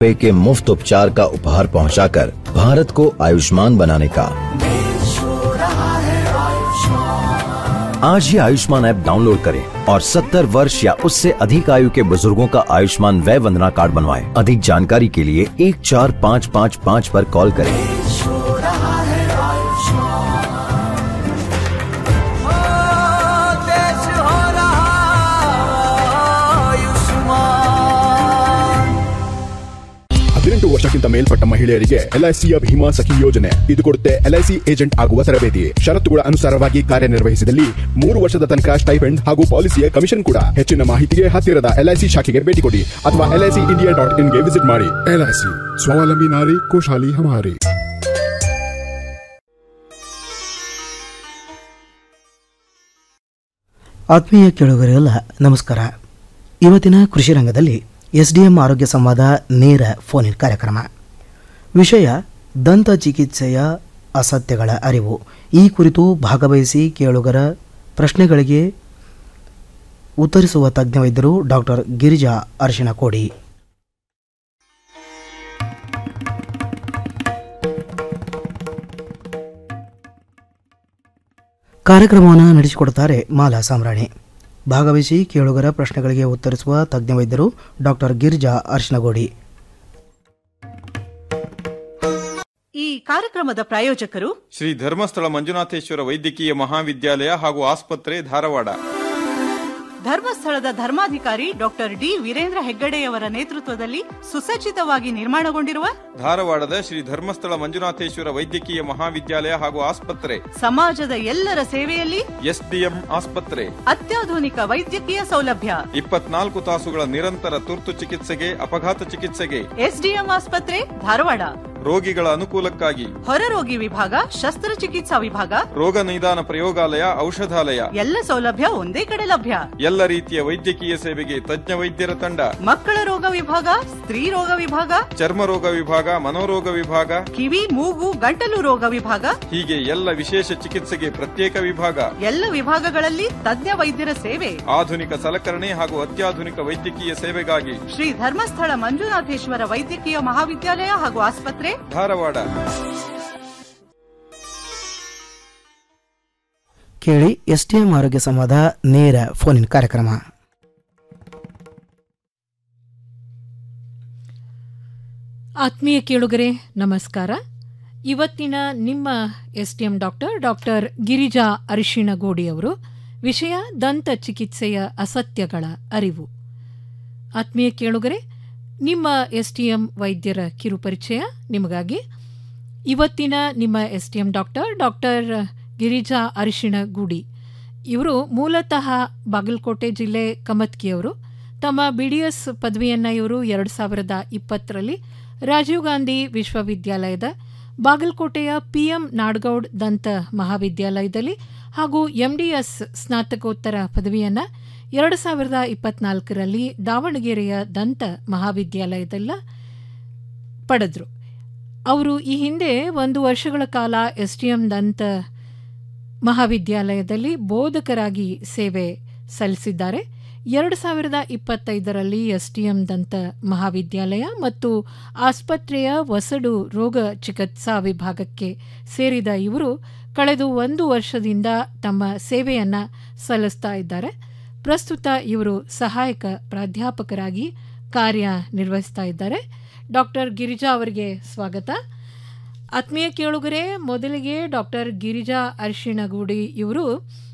रुपए के मुफ्त उपचार का उपहार पहुंचाकर भारत को आयुष्मान बनाने का आज ही आयुष्मान ऐप डाउनलोड करें और 70 वर्ष या उससे अधिक आयु के बुजुर्गों का आयुष्मान वय वंदना कार्ड बनवाएं। अधिक जानकारी के लिए एक चार पाँच पाँच पाँच पर कॉल करें देश हो रहा आयुष्मान ಹದಿನೆಂಟು ವರ್ಷಕ್ಕಿಂತ ಮೇಲ್ಪಟ್ಟ ಮಹಿಳೆಯರಿಗೆ ಎಲ್ಐಸಿಯ ಭೀಮಾ ಸಖಿ ಯೋಜನೆ ಇದು ಕೊಡುತ್ತೆ ಎಲ್ಐಸಿ ಏಜೆಂಟ್ ಆಗುವ ತರಬೇತಿ ಷರತ್ತುಗಳ ಅನುಸಾರವಾಗಿ ಕಾರ್ಯನಿರ್ವಹಿಸಿದಲ್ಲಿ ಮೂರು ವರ್ಷದ ತನಕ ಸ್ಟೈಫೆಂಡ್ ಹಾಗೂ ಪಾಲಿಸಿಯ ಕಮಿಷನ್ ಕೂಡ ಹೆಚ್ಚಿನ ಮಾಹಿತಿಗೆ ಹತ್ತಿರದ ಎಲ್ಐಸಿ ಶಾಖೆಗೆ ಭೇಟಿ ಕೊಡಿ ಅಥವಾ ಎಲ್ಐಸಿ ಇಂಡಿಯಾ ಡಾಟ್ ಇನ್ಗೆ ವಿಸಿಟ್ ಮಾಡಿ ಎಲ್ಐಸಿ ಸ್ವಾವಲಂಬಿ ನಾರಿ ಖುಷಾಲಿ ಹಮಾರಿ ಆತ್ಮೀಯ ಕೇಳುಗರೆಲ್ಲ ನಮಸ್ಕಾರ ಇವತ್ತಿನ ಕೃಷಿ ರಂಗದಲ್ಲಿ ಎಸ್ ಡಿ ಎಂ ಆರೋಗ್ಯ ಸಂವಾದ ನೇರ ಫೋನ್ ಇನ್ ಕಾರ್ಯಕ್ರಮ ವಿಷಯ ದಂತ ಚಿಕಿತ್ಸೆಯ ಅಸತ್ಯಗಳ ಅರಿವು ಈ ಕುರಿತು ಭಾಗವಹಿಸಿ ಕೇಳುಗರ ಪ್ರಶ್ನೆಗಳಿಗೆ ಉತ್ತರಿಸುವ ತಜ್ಞ ವೈದ್ಯರು ಡಾಕ್ಟರ್ ಗಿರಿಜಾ ಅರಿಶಿನ ಕೋಡಿ ಕಾರ್ಯಕ್ರಮವನ್ನು ನಡೆಸಿಕೊಡುತ್ತಾರೆ ಮಾಲಾ ಸಾಮ್ರಾಣಿ ಭಾಗವಹಿಸಿ ಕೇಳುಗರ ಪ್ರಶ್ನೆಗಳಿಗೆ ಉತ್ತರಿಸುವ ತಜ್ಞ ವೈದ್ಯರು ಡಾಕ್ಟರ್ ಗಿರಿಜಾ ಅರ್ಶನಗೋಡಿ ಈ ಕಾರ್ಯಕ್ರಮದ ಪ್ರಾಯೋಜಕರು ಶ್ರೀ ಧರ್ಮಸ್ಥಳ ಮಂಜುನಾಥೇಶ್ವರ ವೈದ್ಯಕೀಯ ಮಹಾವಿದ್ಯಾಲಯ ಹಾಗೂ ಆಸ್ಪತ್ರೆ ಧಾರವಾಡ ಧರ್ಮಸ್ಥಳದ ಧರ್ಮಾಧಿಕಾರಿ ಡಾಕ್ಟರ್ ಡಿ ವೀರೇಂದ್ರ ಹೆಗ್ಗಡೆಯವರ ನೇತೃತ್ವದಲ್ಲಿ ಸುಸಜ್ಜಿತವಾಗಿ ನಿರ್ಮಾಣಗೊಂಡಿರುವ ಧಾರವಾಡದ ಶ್ರೀ ಧರ್ಮಸ್ಥಳ ಮಂಜುನಾಥೇಶ್ವರ ವೈದ್ಯಕೀಯ ಮಹಾವಿದ್ಯಾಲಯ ಹಾಗೂ ಆಸ್ಪತ್ರೆ ಸಮಾಜದ ಎಲ್ಲರ ಸೇವೆಯಲ್ಲಿ ಎಸ್ಡಿಎಂ ಆಸ್ಪತ್ರೆ ಅತ್ಯಾಧುನಿಕ ವೈದ್ಯಕೀಯ ಸೌಲಭ್ಯ ಇಪ್ಪತ್ನಾಲ್ಕು ತಾಸುಗಳ ನಿರಂತರ ತುರ್ತು ಚಿಕಿತ್ಸೆಗೆ ಅಪಘಾತ ಚಿಕಿತ್ಸೆಗೆ ಎಸ್ಡಿಎಂ ಆಸ್ಪತ್ರೆ ಧಾರವಾಡ ರೋಗಿಗಳ ಅನುಕೂಲಕ್ಕಾಗಿ ಹೊರರೋಗಿ ವಿಭಾಗ ಶಸ್ತ್ರಚಿಕಿತ್ಸಾ ವಿಭಾಗ ರೋಗ ನಿದಾನ ಪ್ರಯೋಗಾಲಯ ಔಷಧಾಲಯ ಎಲ್ಲ ಸೌಲಭ್ಯ ಒಂದೇ ಕಡೆ ಲಭ್ಯ ಎಲ್ಲ ರೀತಿಯ ವೈದ್ಯಕೀಯ ಸೇವೆಗೆ ತಜ್ಞ ವೈದ್ಯರ ತಂಡ ಮಕ್ಕಳ ರೋಗ ವಿಭಾಗ ಸ್ತ್ರೀ ರೋಗ ವಿಭಾಗ ಚರ್ಮ ರೋಗ ವಿಭಾಗ ಮನೋರೋಗ ವಿಭಾಗ ಕಿವಿ ಮೂಗು ಗಂಟಲು ರೋಗ ವಿಭಾಗ ಹೀಗೆ ಎಲ್ಲ ವಿಶೇಷ ಚಿಕಿತ್ಸೆಗೆ ಪ್ರತ್ಯೇಕ ವಿಭಾಗ ಎಲ್ಲ ವಿಭಾಗಗಳಲ್ಲಿ ತಜ್ಞ ವೈದ್ಯರ ಸೇವೆ ಆಧುನಿಕ ಸಲಕರಣೆ ಹಾಗೂ ಅತ್ಯಾಧುನಿಕ ವೈದ್ಯಕೀಯ ಸೇವೆಗಾಗಿ ಶ್ರೀ ಧರ್ಮಸ್ಥಳ ಮಂಜುನಾಥೇಶ್ವರ ವೈದ್ಯಕೀಯ ಮಹಾವಿದ್ಯಾಲಯ ಹಾಗೂ ಆಸ್ಪತ್ರೆ ಧಾರವಾಡ ಕೇಳಿ ಎಸ್ ಟಿ ಎಂ ಆರೋಗ್ಯ ಸಂವಾದ ನೇರ ಫೋನ್ ಇನ್ ಕಾರ್ಯಕ್ರಮ ಆತ್ಮೀಯ ಕೇಳುಗರೆ ನಮಸ್ಕಾರ ಇವತ್ತಿನ ನಿಮ್ಮ S T M doctor doctor Girija Arishinagodi ಅವರು ವಿಷಯ ದಂತ ಚಿಕಿತ್ಸೆಯ ಅಸತ್ಯಗಳ ಅರಿವು ಆತ್ಮೀಯ ಕೇಳುಗರೆ ನಿಮ್ಮ ಎಸ್ ಟಿ ಎಂ ವೈದ್ಯರ ಕಿರುಪರಿಚಯ ನಿಮಗಾಗಿ ಇವತ್ತಿನ ನಿಮ್ಮ S T M doctor doctor Girija Arishinagudi ಇವರು ಮೂಲತಃ ಬಾಗಲಕೋಟೆ ಜಿಲ್ಲೆ ಕಮತ್ಕಿಯವರು ತಮ್ಮ ಬಿ ಡಿ ಎಸ್ ಪದವಿಯನ್ನು ಇವರು ಎರಡು ಸಾವಿರದ ಇಪ್ಪತ್ತರಲ್ಲಿ ರಾಜೀವ್ ಗಾಂಧಿ ವಿಶ್ವವಿದ್ಯಾಲಯದ ಬಾಗಲಕೋಟೆಯ ಪಿಎಂ ನಾಡಗೌಡ್ ದಂತ ಮಹಾವಿದ್ಯಾಲಯದಲ್ಲಿ ಹಾಗೂ ಎಂಡಿಎಸ್ ಸ್ನಾತಕೋತ್ತರ ಪದವಿಯನ್ನು ಎರಡು ಸಾವಿರದ ಇಪ್ಪತ್ನಾಲ್ಕರಲ್ಲಿ ದಾವಣಗೆರೆಯ ದಂತ ಮಹಾವಿದ್ಯಾಲಯದಲ್ಲ ಪಡೆದರು ಅವರು ಈ ಹಿಂದೆ ಒಂದು ವರ್ಷಗಳ ಕಾಲ ಎಸ್ ಟಿ ಎಂ ದಂತ ಮಹಾವಿದ್ಯಾಲಯದಲ್ಲಿ ಬೋಧಕರಾಗಿ ಸೇವೆ ಸಲ್ಲಿಸಿದ್ದಾರೆ ಎರಡು ಸಾವಿರದ ಇಪ್ಪತ್ತೈದರಲ್ಲಿ ಎಸ್ಟಿಎಂ ದಂತ ಮಹಾವಿದ್ಯಾಲಯ ಮತ್ತು ಆಸ್ಪತ್ರೆಯ ವಸಡು ರೋಗ ಚಿಕಿತ್ಸಾ ವಿಭಾಗಕ್ಕೆ ಸೇರಿದ ಇವರು ಕಳೆದ ಒಂದು ವರ್ಷದಿಂದ ತಮ್ಮ ಸೇವೆಯನ್ನು ಸಲ್ಲಿಸ್ತಾ ಇದ್ದಾರೆ ಪ್ರಸ್ತುತ ಇವರು ಸಹಾಯಕ ಪ್ರಾಧ್ಯಾಪಕರಾಗಿ ಕಾರ್ಯನಿರ್ವಹಿಸ್ತಾ ಇದ್ದಾರೆ ಡಾಕ್ಟರ್ ಗಿರಿಜಾ ಅವರಿಗೆ ಸ್ವಾಗತ ಆತ್ಮೀಯ ಕೇಳುಗರೆ ಮೊದಲಿಗೆ ಡಾಕ್ಟರ್ ಗಿರಿಜಾ ಅರಿಶಿಣಗೂಡಿ ಇವರು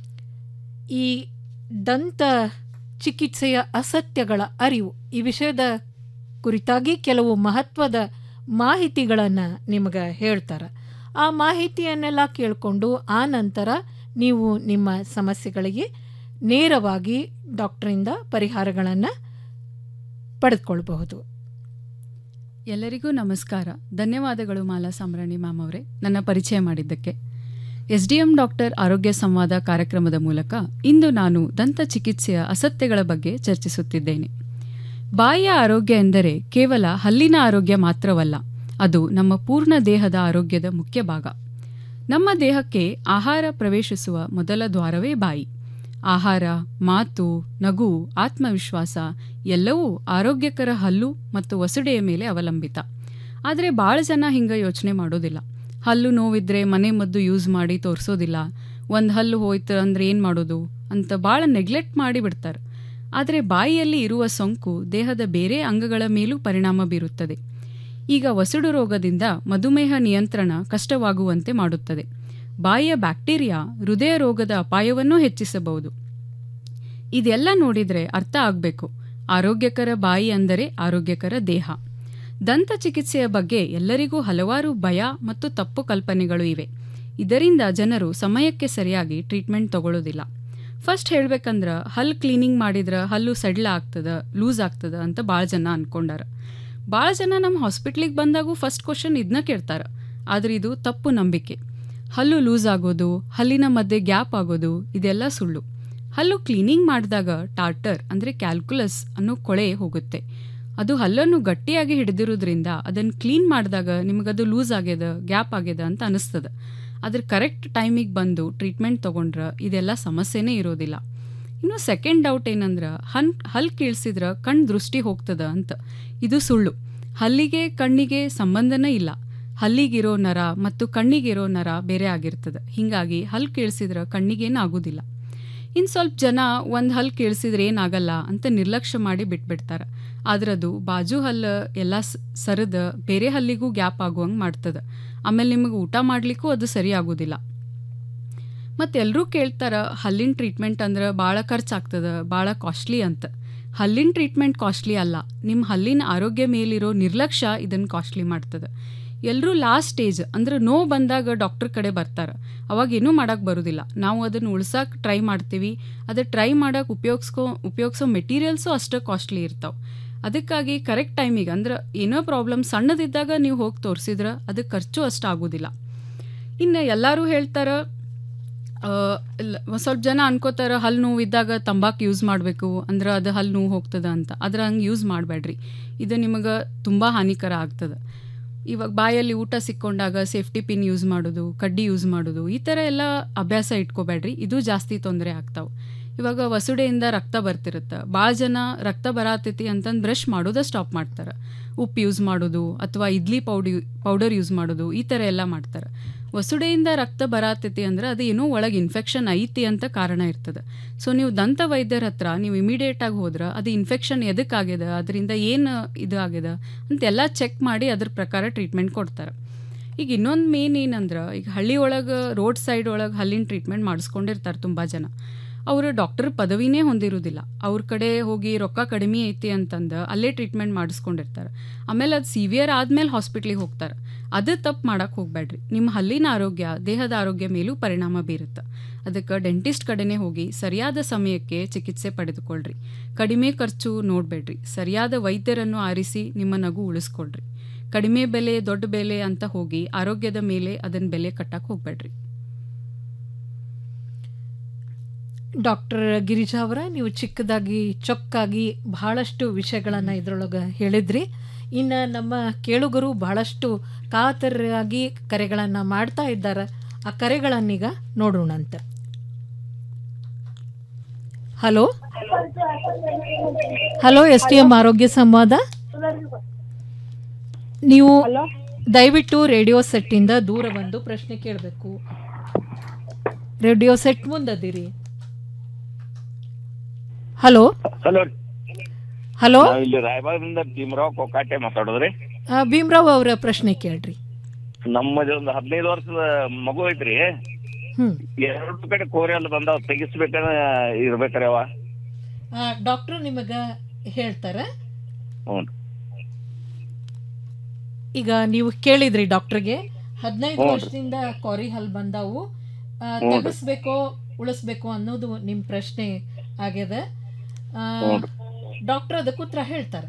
ಈ ದಂತ ಚಿಕಿತ್ಸೆಯ ಅಸತ್ಯಗಳ ಅರಿವು ಈ ವಿಷಯದ ಕುರಿತಾಗಿ ಕೆಲವು ಮಹತ್ವದ ಮಾಹಿತಿಗಳನ್ನು ನಿಮಗೆ ಹೇಳ್ತಾರೆ ಆ ಮಾಹಿತಿಯನ್ನೆಲ್ಲ ಕೇಳಿಕೊಂಡು ಆ ನಂತರ ನೀವು ನಿಮ್ಮ ಸಮಸ್ಯೆಗಳಿಗೆ ನೇರವಾಗಿ ಡಾಕ್ಟರಿಂದ ಪರಿಹಾರಗಳನ್ನು ಪಡೆದುಕೊಳ್ಬಹುದು ಎಲ್ಲರಿಗೂ ನಮಸ್ಕಾರ ಧನ್ಯವಾದಗಳು ಮಾಲಾ ಸಾಮ್ರಾಣಿ ಮ್ಯಾಮ್ ಅವರೇ ನನ್ನ ಪರಿಚಯ ಮಾಡಿದ್ದಕ್ಕೆ ಎಸ್ ಡಿ ಎಂ ಡಾಕ್ಟರ್ ಆರೋಗ್ಯ ಸಂವಾದ ಕಾರ್ಯಕ್ರಮದ ಮೂಲಕ ಇಂದು ನಾನು ದಂತ ಚಿಕಿತ್ಸೆಯ ಅಸತ್ಯಗಳ ಬಗ್ಗೆ ಚರ್ಚಿಸುತ್ತಿದ್ದೇನೆ ಬಾಯಿಯ ಆರೋಗ್ಯ ಎಂದರೆ ಕೇವಲ ಹಲ್ಲಿನ ಆರೋಗ್ಯ ಮಾತ್ರವಲ್ಲ ಅದು ನಮ್ಮ ಪೂರ್ಣ ದೇಹದ ಆರೋಗ್ಯದ ಮುಖ್ಯ ಭಾಗ ನಮ್ಮ ದೇಹಕ್ಕೆ ಆಹಾರ ಪ್ರವೇಶಿಸುವ ಮೊದಲ ದ್ವಾರವೇ ಬಾಯಿ ಆಹಾರ ಮಾತು ನಗು ಆತ್ಮವಿಶ್ವಾಸ ಎಲ್ಲವೂ ಆರೋಗ್ಯಕರ ಹಲ್ಲು ಮತ್ತು ವಸುಡೆಯ ಮೇಲೆ ಅವಲಂಬಿತ ಆದರೆ ಭಾಳ ಜನ ಹಿಂಗೆ ಯೋಚನೆ ಮಾಡೋದಿಲ್ಲ ಹಲ್ಲು ನೋವಿದ್ರೆ ಮನೆ ಮದ್ದು ಯೂಸ್ ಮಾಡಿ ತೋರಿಸೋದಿಲ್ಲ ಒಂದು ಹಲ್ಲು ಹೋಯ್ತು ಅಂದ್ರೆ ಏನು ಮಾಡೋದು ಅಂತ ಭಾಳ ನೆಗ್ಲೆಕ್ಟ್ ಮಾಡಿ ಬಿಡ್ತಾರೆ ಆದರೆ ಬಾಯಿಯಲ್ಲಿ ಇರುವ ಸೋಂಕು ದೇಹದ ಬೇರೆ ಅಂಗಗಳ ಮೇಲೂ ಪರಿಣಾಮ ಬೀರುತ್ತದೆ ಈಗ ವಸುಡು ರೋಗದಿಂದ ಮಧುಮೇಹ ನಿಯಂತ್ರಣ ಕಷ್ಟವಾಗುವಂತೆ ಮಾಡುತ್ತದೆ ಬಾಯಿಯ ಬ್ಯಾಕ್ಟೀರಿಯಾ ಹೃದಯ ರೋಗದ ಅಪಾಯವನ್ನೂ ಹೆಚ್ಚಿಸಬಹುದು ಇದೆಲ್ಲ ನೋಡಿದ್ರೆ ಅರ್ಥ ಆಗಬೇಕು ಆರೋಗ್ಯಕರ ಬಾಯಿ ಅಂದರೆ ಆರೋಗ್ಯಕರ ದೇಹ ದಂತ ಚಿಕಿತ್ಸೆಯ ಬಗ್ಗೆ ಎಲ್ಲರಿಗೂ ಹಲವಾರು ಭಯ ಮತ್ತು ತಪ್ಪು ಕಲ್ಪನೆಗಳು ಇವೆ ಇದರಿಂದ ಜನರು ಸಮಯಕ್ಕೆ ಸರಿಯಾಗಿ ಟ್ರೀಟ್ಮೆಂಟ್ ತಗೊಳ್ಳೋದಿಲ್ಲ ಫಸ್ಟ್ ಹೇಳ್ಬೇಕಂದ್ರ ಹಲ್ಲು ಕ್ಲೀನಿಂಗ್ ಮಾಡಿದ್ರೆ ಹಲ್ಲು ಸಡ್ಲ ಆಗ್ತದ ಲೂಸ್ ಆಗ್ತದ ಅಂತ ಭಾಳ ಜನ ಅನ್ಕೊಂಡಾರ ಭಾಳ ಜನ ನಮ್ಮ ಹಾಸ್ಪಿಟ್ಲಿಗೆ ಬಂದಾಗೂ ಫಸ್ಟ್ ಕ್ವಶನ್ ಇದನ್ನ ಕೇಳ್ತಾರ ಆದ್ರೆ ಇದು ತಪ್ಪು ನಂಬಿಕೆ ಹಲ್ಲು ಲೂಸ್ ಆಗೋದು ಹಲ್ಲಿನ ಮಧ್ಯೆ ಗ್ಯಾಪ್ ಆಗೋದು ಇದೆಲ್ಲ ಸುಳ್ಳು ಹಲ್ಲು ಕ್ಲೀನಿಂಗ್ ಮಾಡಿದಾಗ ಟಾರ್ಟರ್ ಅಂದರೆ ಕ್ಯಾಲ್ಕುಲಸ್ ಅನ್ನೋ ಕೊಳೆ ಹೋಗುತ್ತೆ ಅದು ಹಲ್ಲನ್ನು ಗಟ್ಟಿಯಾಗಿ ಹಿಡಿದಿರೋದ್ರಿಂದ ಅದನ್ನು ಕ್ಲೀನ್ ಮಾಡಿದಾಗ ನಿಮಗದು ಲೂಸ್ ಆಗ್ಯದ ಗ್ಯಾಪ್ ಆಗ್ಯದ ಅಂತ ಅನಿಸ್ತದ ಅದ್ರ ಕರೆಕ್ಟ್ ಟೈಮಿಗೆ ಬಂದು ಟ್ರೀಟ್ಮೆಂಟ್ ತೊಗೊಂಡ್ರೆ ಇದೆಲ್ಲ ಸಮಸ್ಯೆನೇ ಇರೋದಿಲ್ಲ ಇನ್ನು ಸೆಕೆಂಡ್ ಡೌಟ್ ಏನಂದ್ರೆ ಹನ್ ಹಲ್ ಕೀಳ್ಸಿದ್ರೆ ಕಣ್ ದೃಷ್ಟಿ ಹೋಗ್ತದ ಅಂತ ಇದು ಸುಳ್ಳು ಹಲ್ಲಿಗೆ ಕಣ್ಣಿಗೆ ಸಂಬಂಧನೇ ಇಲ್ಲ ಹಲ್ಲಿಗಿರೋ ನರ ಮತ್ತು ಕಣ್ಣಿಗಿರೋ ನರ ಬೇರೆ ಆಗಿರ್ತದೆ ಹೀಗಾಗಿ ಹಲ್ ಕೀಳ್ಸಿದ್ರೆ ಕಣ್ಣಿಗೇನು ಆಗೋದಿಲ್ಲ ಇನ್ನು ಸ್ವಲ್ಪ ಜನ ಒಂದು ಹಲ್ಲು ಕೇಳಿಸಿದ್ರೆ ಏನಾಗಲ್ಲ ಅಂತ ನಿರ್ಲಕ್ಷ್ಯ ಮಾಡಿ ಬಿಟ್ಬಿಡ್ತಾರೆ ಆದ್ರೆ ಅದು ಬಾಜು ಹಲ್ಲು ಎಲ್ಲ ಸರದ ಬೇರೆ ಹಲ್ಲಿಗೂ ಗ್ಯಾಪ್ ಆಗುವಂಗೆ ಮಾಡ್ತದೆ ಆಮೇಲೆ ನಿಮಗೆ ಊಟ ಮಾಡಲಿಕ್ಕೂ ಅದು ಸರಿ ಆಗೋದಿಲ್ಲ ಮತ್ತು ಎಲ್ಲರೂ ಕೇಳ್ತಾರ ಹಲ್ಲಿನ ಟ್ರೀಟ್ಮೆಂಟ್ ಅಂದ್ರೆ ಭಾಳ ಖರ್ಚಾಗ್ತದೆ ಭಾಳ ಕಾಸ್ಟ್ಲಿ ಅಂತ ಹಲ್ಲಿನ ಟ್ರೀಟ್ಮೆಂಟ್ ಕಾಸ್ಟ್ಲಿ ಅಲ್ಲ ನಿಮ್ಮ ಹಲ್ಲಿನ ಆರೋಗ್ಯ ಮೇಲಿರೋ ನಿರ್ಲಕ್ಷ್ಯ ಇದನ್ನು ಕಾಸ್ಟ್ಲಿ ಮಾಡ್ತದೆ ಎಲ್ಲರೂ ಲಾಸ್ಟ್ ಸ್ಟೇಜ್ ಅಂದ್ರೆ ನೋವು ಬಂದಾಗ ಡಾಕ್ಟರ್ ಕಡೆ ಬರ್ತಾರೆ ಅವಾಗ ಏನೂ ಮಾಡೋಕ್ಕೆ ಬರೋದಿಲ್ಲ ನಾವು ಅದನ್ನು ಉಳ್ಸಕ್ಕೆ ಟ್ರೈ ಮಾಡ್ತೀವಿ ಅದು ಟ್ರೈ ಮಾಡೋಕೆ ಉಪಯೋಗಿಸ್ಕೊ ಉಪಯೋಗಿಸೋ ಮೆಟೀರಿಯಲ್ಸು ಅಷ್ಟೇ ಕಾಸ್ಟ್ಲಿ ಇರ್ತಾವೆ ಅದಕ್ಕಾಗಿ ಕರೆಕ್ಟ್ ಟೈಮಿಗೆ ಅಂದ್ರೆ ಏನೋ ಪ್ರಾಬ್ಲಮ್ ಸಣ್ಣದಿದ್ದಾಗ ನೀವು ಹೋಗಿ ತೋರಿಸಿದ್ರೆ ಅದಕ್ಕೆ ಖರ್ಚು ಅಷ್ಟು ಆಗೋದಿಲ್ಲ ಇನ್ನು ಎಲ್ಲರೂ ಹೇಳ್ತಾರೆ ಸ್ವಲ್ಪ ಜನ ಅನ್ಕೋತಾರೆ ಹಲ್ಲು ನೋವು ಇದ್ದಾಗ ತಂಬಾಕು ಯೂಸ್ ಮಾಡಬೇಕು ಅಂದ್ರೆ ಅದು ಹಲ್ಲು ನೋವು ಹೋಗ್ತದ ಅಂತ ಆದ್ರೆ ಹಂಗೆ ಯೂಸ್ ಮಾಡಬೇಡ್ರಿ ಇದು ನಿಮಗೆ ತುಂಬ ಹಾನಿಕರ ಆಗ್ತದೆ ಇವಾಗ ಬಾಯಲ್ಲಿ ಊಟ ಸಿಕ್ಕೊಂಡಾಗ ಸೇಫ್ಟಿ ಪಿನ್ ಯೂಸ್ ಮಾಡೋದು ಕಡ್ಡಿ ಯೂಸ್ ಮಾಡೋದು ಈ ಥರ ಎಲ್ಲ ಅಭ್ಯಾಸ ಇಟ್ಕೋಬೇಡ್ರಿ ಇದು ಜಾಸ್ತಿ ತೊಂದರೆ ಆಗ್ತಾವೆ ಇವಾಗ ವಸುಡೆಯಿಂದ ರಕ್ತ ಬರ್ತಿರುತ್ತೆ ಭಾಳ ಜನ ರಕ್ತ ಬರಾತೈತಿ ಅಂತಂದು ಬ್ರಷ್ ಮಾಡೋದ ಸ್ಟಾಪ್ ಮಾಡ್ತಾರೆ ಉಪ್ಪು ಯೂಸ್ ಮಾಡೋದು ಅಥವಾ ಇಡ್ಲಿ ಪೌಡಿ ಪೌಡರ್ ಯೂಸ್ ಮಾಡೋದು ಈ ಥರ ಎಲ್ಲ ಮಾಡ್ತಾರೆ ವಸುಡೆಯಿಂದ ರಕ್ತ ಬರಾತೈತಿ ಅಂದ್ರೆ ಅದು ಏನೋ ಒಳಗೆ ಇನ್ಫೆಕ್ಷನ್ ಐತಿ ಅಂತ ಕಾರಣ ಇರ್ತದೆ ಸೊ ನೀವು ದಂತ ವೈದ್ಯರ ಹತ್ರ ನೀವು ಇಮಿಡಿಯೇಟಾಗಿ ಹೋದ್ರೆ ಅದು ಇನ್ಫೆಕ್ಷನ್ ಎದಕ್ಕಾಗ್ಯದ ಅದರಿಂದ ಏನು ಇದು ಆಗ್ಯದ ಅಂತೆಲ್ಲ ಚೆಕ್ ಮಾಡಿ ಅದ್ರ ಪ್ರಕಾರ ಟ್ರೀಟ್ಮೆಂಟ್ ಕೊಡ್ತಾರೆ ಈಗ ಇನ್ನೊಂದು ಮೇನ್ ಏನಂದ್ರೆ ಈಗ ಹಳ್ಳಿ ಒಳಗೆ ರೋಡ್ ಸೈಡ್ ಒಳಗೆ ಹಲ್ಲಿನ ಟ್ರೀಟ್ಮೆಂಟ್ ಮಾಡಿಸ್ಕೊಂಡಿರ್ತಾರೆ ತುಂಬ ಜನ ಅವರು ಡಾಕ್ಟರ್ ಪದವಿನೇ ಹೊಂದಿರೋದಿಲ್ಲ ಅವ್ರ ಕಡೆ ಹೋಗಿ ರೊಕ್ಕ ಕಡಿಮೆ ಐತಿ ಅಂತಂದು ಅಲ್ಲೇ ಟ್ರೀಟ್ಮೆಂಟ್ ಮಾಡಿಸ್ಕೊಂಡಿರ್ತಾರೆ ಆಮೇಲೆ ಅದು ಸಿವಿಯರ್ ಆದ್ಮೇಲೆ ಹಾಸ್ಪಿಟ್ಲಿಗೆ ಹೋಗ್ತಾರೆ ಅದು ತಪ್ಪು ಮಾಡಕ್ಕೆ ಹೋಗ್ಬೇಡ್ರಿ ನಿಮ್ಮ ಹಲ್ಲಿನ ಆರೋಗ್ಯ ದೇಹದ ಆರೋಗ್ಯ ಮೇಲೂ ಪರಿಣಾಮ ಬೀರುತ್ತೆ ಅದಕ್ಕೆ ಡೆಂಟಿಸ್ಟ್ ಕಡೆನೇ ಹೋಗಿ ಸರಿಯಾದ ಸಮಯಕ್ಕೆ ಚಿಕಿತ್ಸೆ ಪಡೆದುಕೊಳ್ಳ್ರಿ ಕಡಿಮೆ ಖರ್ಚು ನೋಡಬೇಡ್ರಿ ಸರಿಯಾದ ವೈದ್ಯರನ್ನು ಆರಿಸಿ ನಿಮ್ಮ ನಗು ಉಳಿಸ್ಕೊಳ್ರಿ ಕಡಿಮೆ ಬೆಲೆ ದೊಡ್ಡ ಬೆಲೆ ಅಂತ ಹೋಗಿ ಆರೋಗ್ಯದ ಮೇಲೆ ಅದನ್ನ ಬೆಲೆ ಕಟ್ಟಕ್ಕೆ ಹೋಗ್ಬೇಡ್ರಿ ಡಾಕ್ಟರ್ ಗಿರಿಜಾ ಅವರ ನೀವು ಚಿಕ್ಕದಾಗಿ ಚೊಕ್ಕಾಗಿ ಬಹಳಷ್ಟು ವಿಷಯಗಳನ್ನು ಇದರೊಳಗೆ ಹೇಳಿದ್ರಿ ಇನ್ನು ನಮ್ಮ ಕೇಳುಗರು ಬಹಳಷ್ಟು ಕಾತರಾಗಿ ಕರೆಗಳನ್ನು ಮಾಡ್ತಾ ಇದ್ದಾರೆ ಆ ಕರೆಗಳನ್ನೀಗ ನೋಡೋಣಂತ hello hello S T M ಆರೋಗ್ಯ ಸಂವಾದ ನೀವು ದಯವಿಟ್ಟು ರೇಡಿಯೋ ಸೆಟ್ಟಿಂದ ದೂರ ಬಂದು ಪ್ರಶ್ನೆ ಕೇಳಬೇಕು ರೇಡಿಯೋ ಸೆಟ್ ಮುಂದದಿರಿ ಹಲೋ ಹಲೋ ಹಲೋ ನಾವು ಇಲ್ಲಿ ರಾಯಬಾಗದಿಂದ ಭೀಮರಾವ್ ಕೊಕಾಟೆ ಮಾತಾಡೋದ್ರಿ ಆ, ಭೀಮ್ರಾವ್ ಅವರ ಪ್ರಶ್ನೆ ಕೇಳ್ರಿ ನಮ್ಮದು ಒಂದು ಹದಿನೈದು ವರ್ಷದ ಮಗು ಐತ್ರಿ ಹ್ಮ್ ಎರಡು ಕಡೆ ಕೋರಿಯಲ್ಲಿ ಬಂದಾವ್ ತೆಗಿಸ್ಬೇಕನ್ನ ಇರ್ಬೇಕ್ರಿ ಅವ ಡಾಕ್ಟರ್ ನಿಮಗ ಹೇಳ್ತಾರ ಹ್ಞೂ ಈಗ ನೀವು ಕೇಳಿದ್ರಿ ಡಾಕ್ಟರ್ಗೆ ಹದಿನೈದು ಹ್ಞೂ. ವರ್ಷದಿಂದ ಕೊರಿ ಹಲ್ ಬಂದಾವು ಆ, ಹ್ಞೂ. ತೆಗಿಸ್ಬೇಕೋ ಉಳಿಸ್ಬೇಕೋ ಅನ್ನೋದು ನಿಮ್ ಪ್ರಶ್ನೆ ಆಗ್ಯದ ಆ, ಹ್ಞೂ. ಡಾಕ್ಟರ್ ಅದಕ್ಕೆ ಉತ್ತರ ಹೇಳ್ತಾರ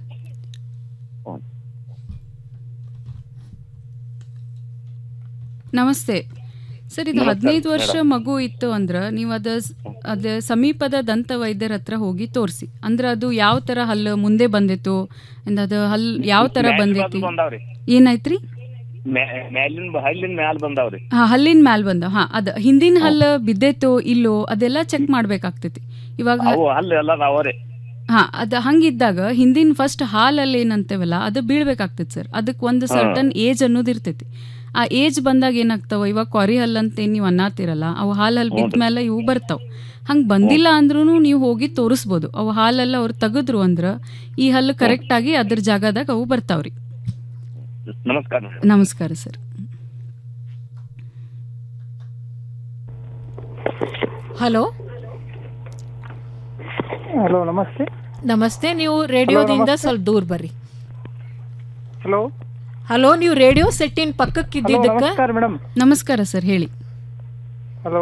ನಮಸ್ತೆ ಸರ್ ಇದು ನಮಸ್ಕಾರ, ಹದಿನೈದು ವರ್ಷ ಮೇಡಮ್. ಮಗು ಇತ್ತು ಅಂದ್ರೆ ನೀವು ಅದ ಅದ ಸಮೀಪದ ದಂತ ವೈದ್ಯರ ಹತ್ರ ಹೋಗಿ ತೋರಿಸಿ ಅಂದ್ರೆ ಅದು ಯಾವ ತರ ಹಲ್ಲು ಮುಂದೆ ಬಂದಿತ್ತು and ಅದು ಹಲ್ ಯಾವ ತರ ಮ್ಯಾಲ್ ಬಂದೈತಿ ಬಂದಾವ್ರಿ ಏನಾಯ್ತ್ರಿ ಮ್ಯಾ- ಮ್ಯಾಲಿನ ಹಲ್ಲಿನ ಮ್ಯಾಲ್ ಬಂದಾವ್ರಿ ಹಾ ಹಲ್ಲಿನ ಮ್ಯಾಲ್ ಬಂದ ಹಾ ಅದ ಹಿಂದಿನ ಹಲ್ಲು ಬಿದ್ದೈತೋ ಇಲ್ಲೋ ಅದೆಲ್ಲ ಚೆಕ್ ಮಾಡ್ಬೇಕಾಗ್ತೈತಿ ಇವಾಗ ಹ- ಅವು ಹಲ್ಲು ಎಲ್ಲ ಅದಾವ್ರಿ ಹಾ ಅದು ಹಂಗಿದ್ದಾಗ ಹಿಂದಿನ ಫಸ್ಟ್ ಹಾಲಲ್ಲಿ ಏನಂತೇವಲ್ಲ ಅದು ಬೀಳ್ಬೇಕಾಗ್ತೈತಿ ಸರ್ ಅದಕ್ಕೆ ಒಂದು ಹಾ. ಸರ್ಟನ್ ಏಜ್ ಅನ್ನೋದು ಇರ್ತೈತಿ ಆ ಏಜ್ ಬಂದಾಗ ಏನಾಗ್ತಾವ ಇವಾಗ ಕೊರಿ ಹಲ್ ಅಂತ ಏನ್ ನೀವು ಅನ್ನತ್ತಿರಲ್ಲ ಅವು ಹಾಲಲ್ಲಿ ಬಿದ್ದ ಮೇಲೆ ಇವು ಬರ್ತಾವ ಹಂಗೆ ಬಂದಿಲ್ಲ ಅಂದ್ರೂ ನೀವು ಹೋಗಿ ತೋರಿಸ್ಬೋದು ಅವು ಹಾಲೆಲ್ಲ ಅವ್ರು ತೆಗೆದ್ರು ಅಂದ್ರೆ ಈ ಹಲ್ಲು ಕರೆಕ್ಟ್ ಆಗಿ ಅದ್ರ ಜಾಗದಾಗ ಅವು ಬರ್ತಾವ್ರಿ ನಮಸ್ಕಾರ ನಮಸ್ಕಾರ ಸರ್ ಹಲೋ ಹಲೋ ನಮಸ್ತೆ ನಮಸ್ತೆ ನೀವು ರೇಡಿಯೋದಿಂದ ನಮಸ್ತೆ. ಸ್ವಲ್ಪ ದೂರ ಬರ್ರಿ ಹಲೋ ಹಲೋ ನೀವು ರೇಡಿಯೋ ಸೆಟ್ಟಿನ ಪಕ್ಕಕ್ಕಿದ್ದಿದ್ದಕ್ಕ ನಮಸ್ಕಾರ ಮೇಡಮ್ ನಮಸ್ಕಾರ ಸರ್ ಹೇಳಿ ಹಲೋ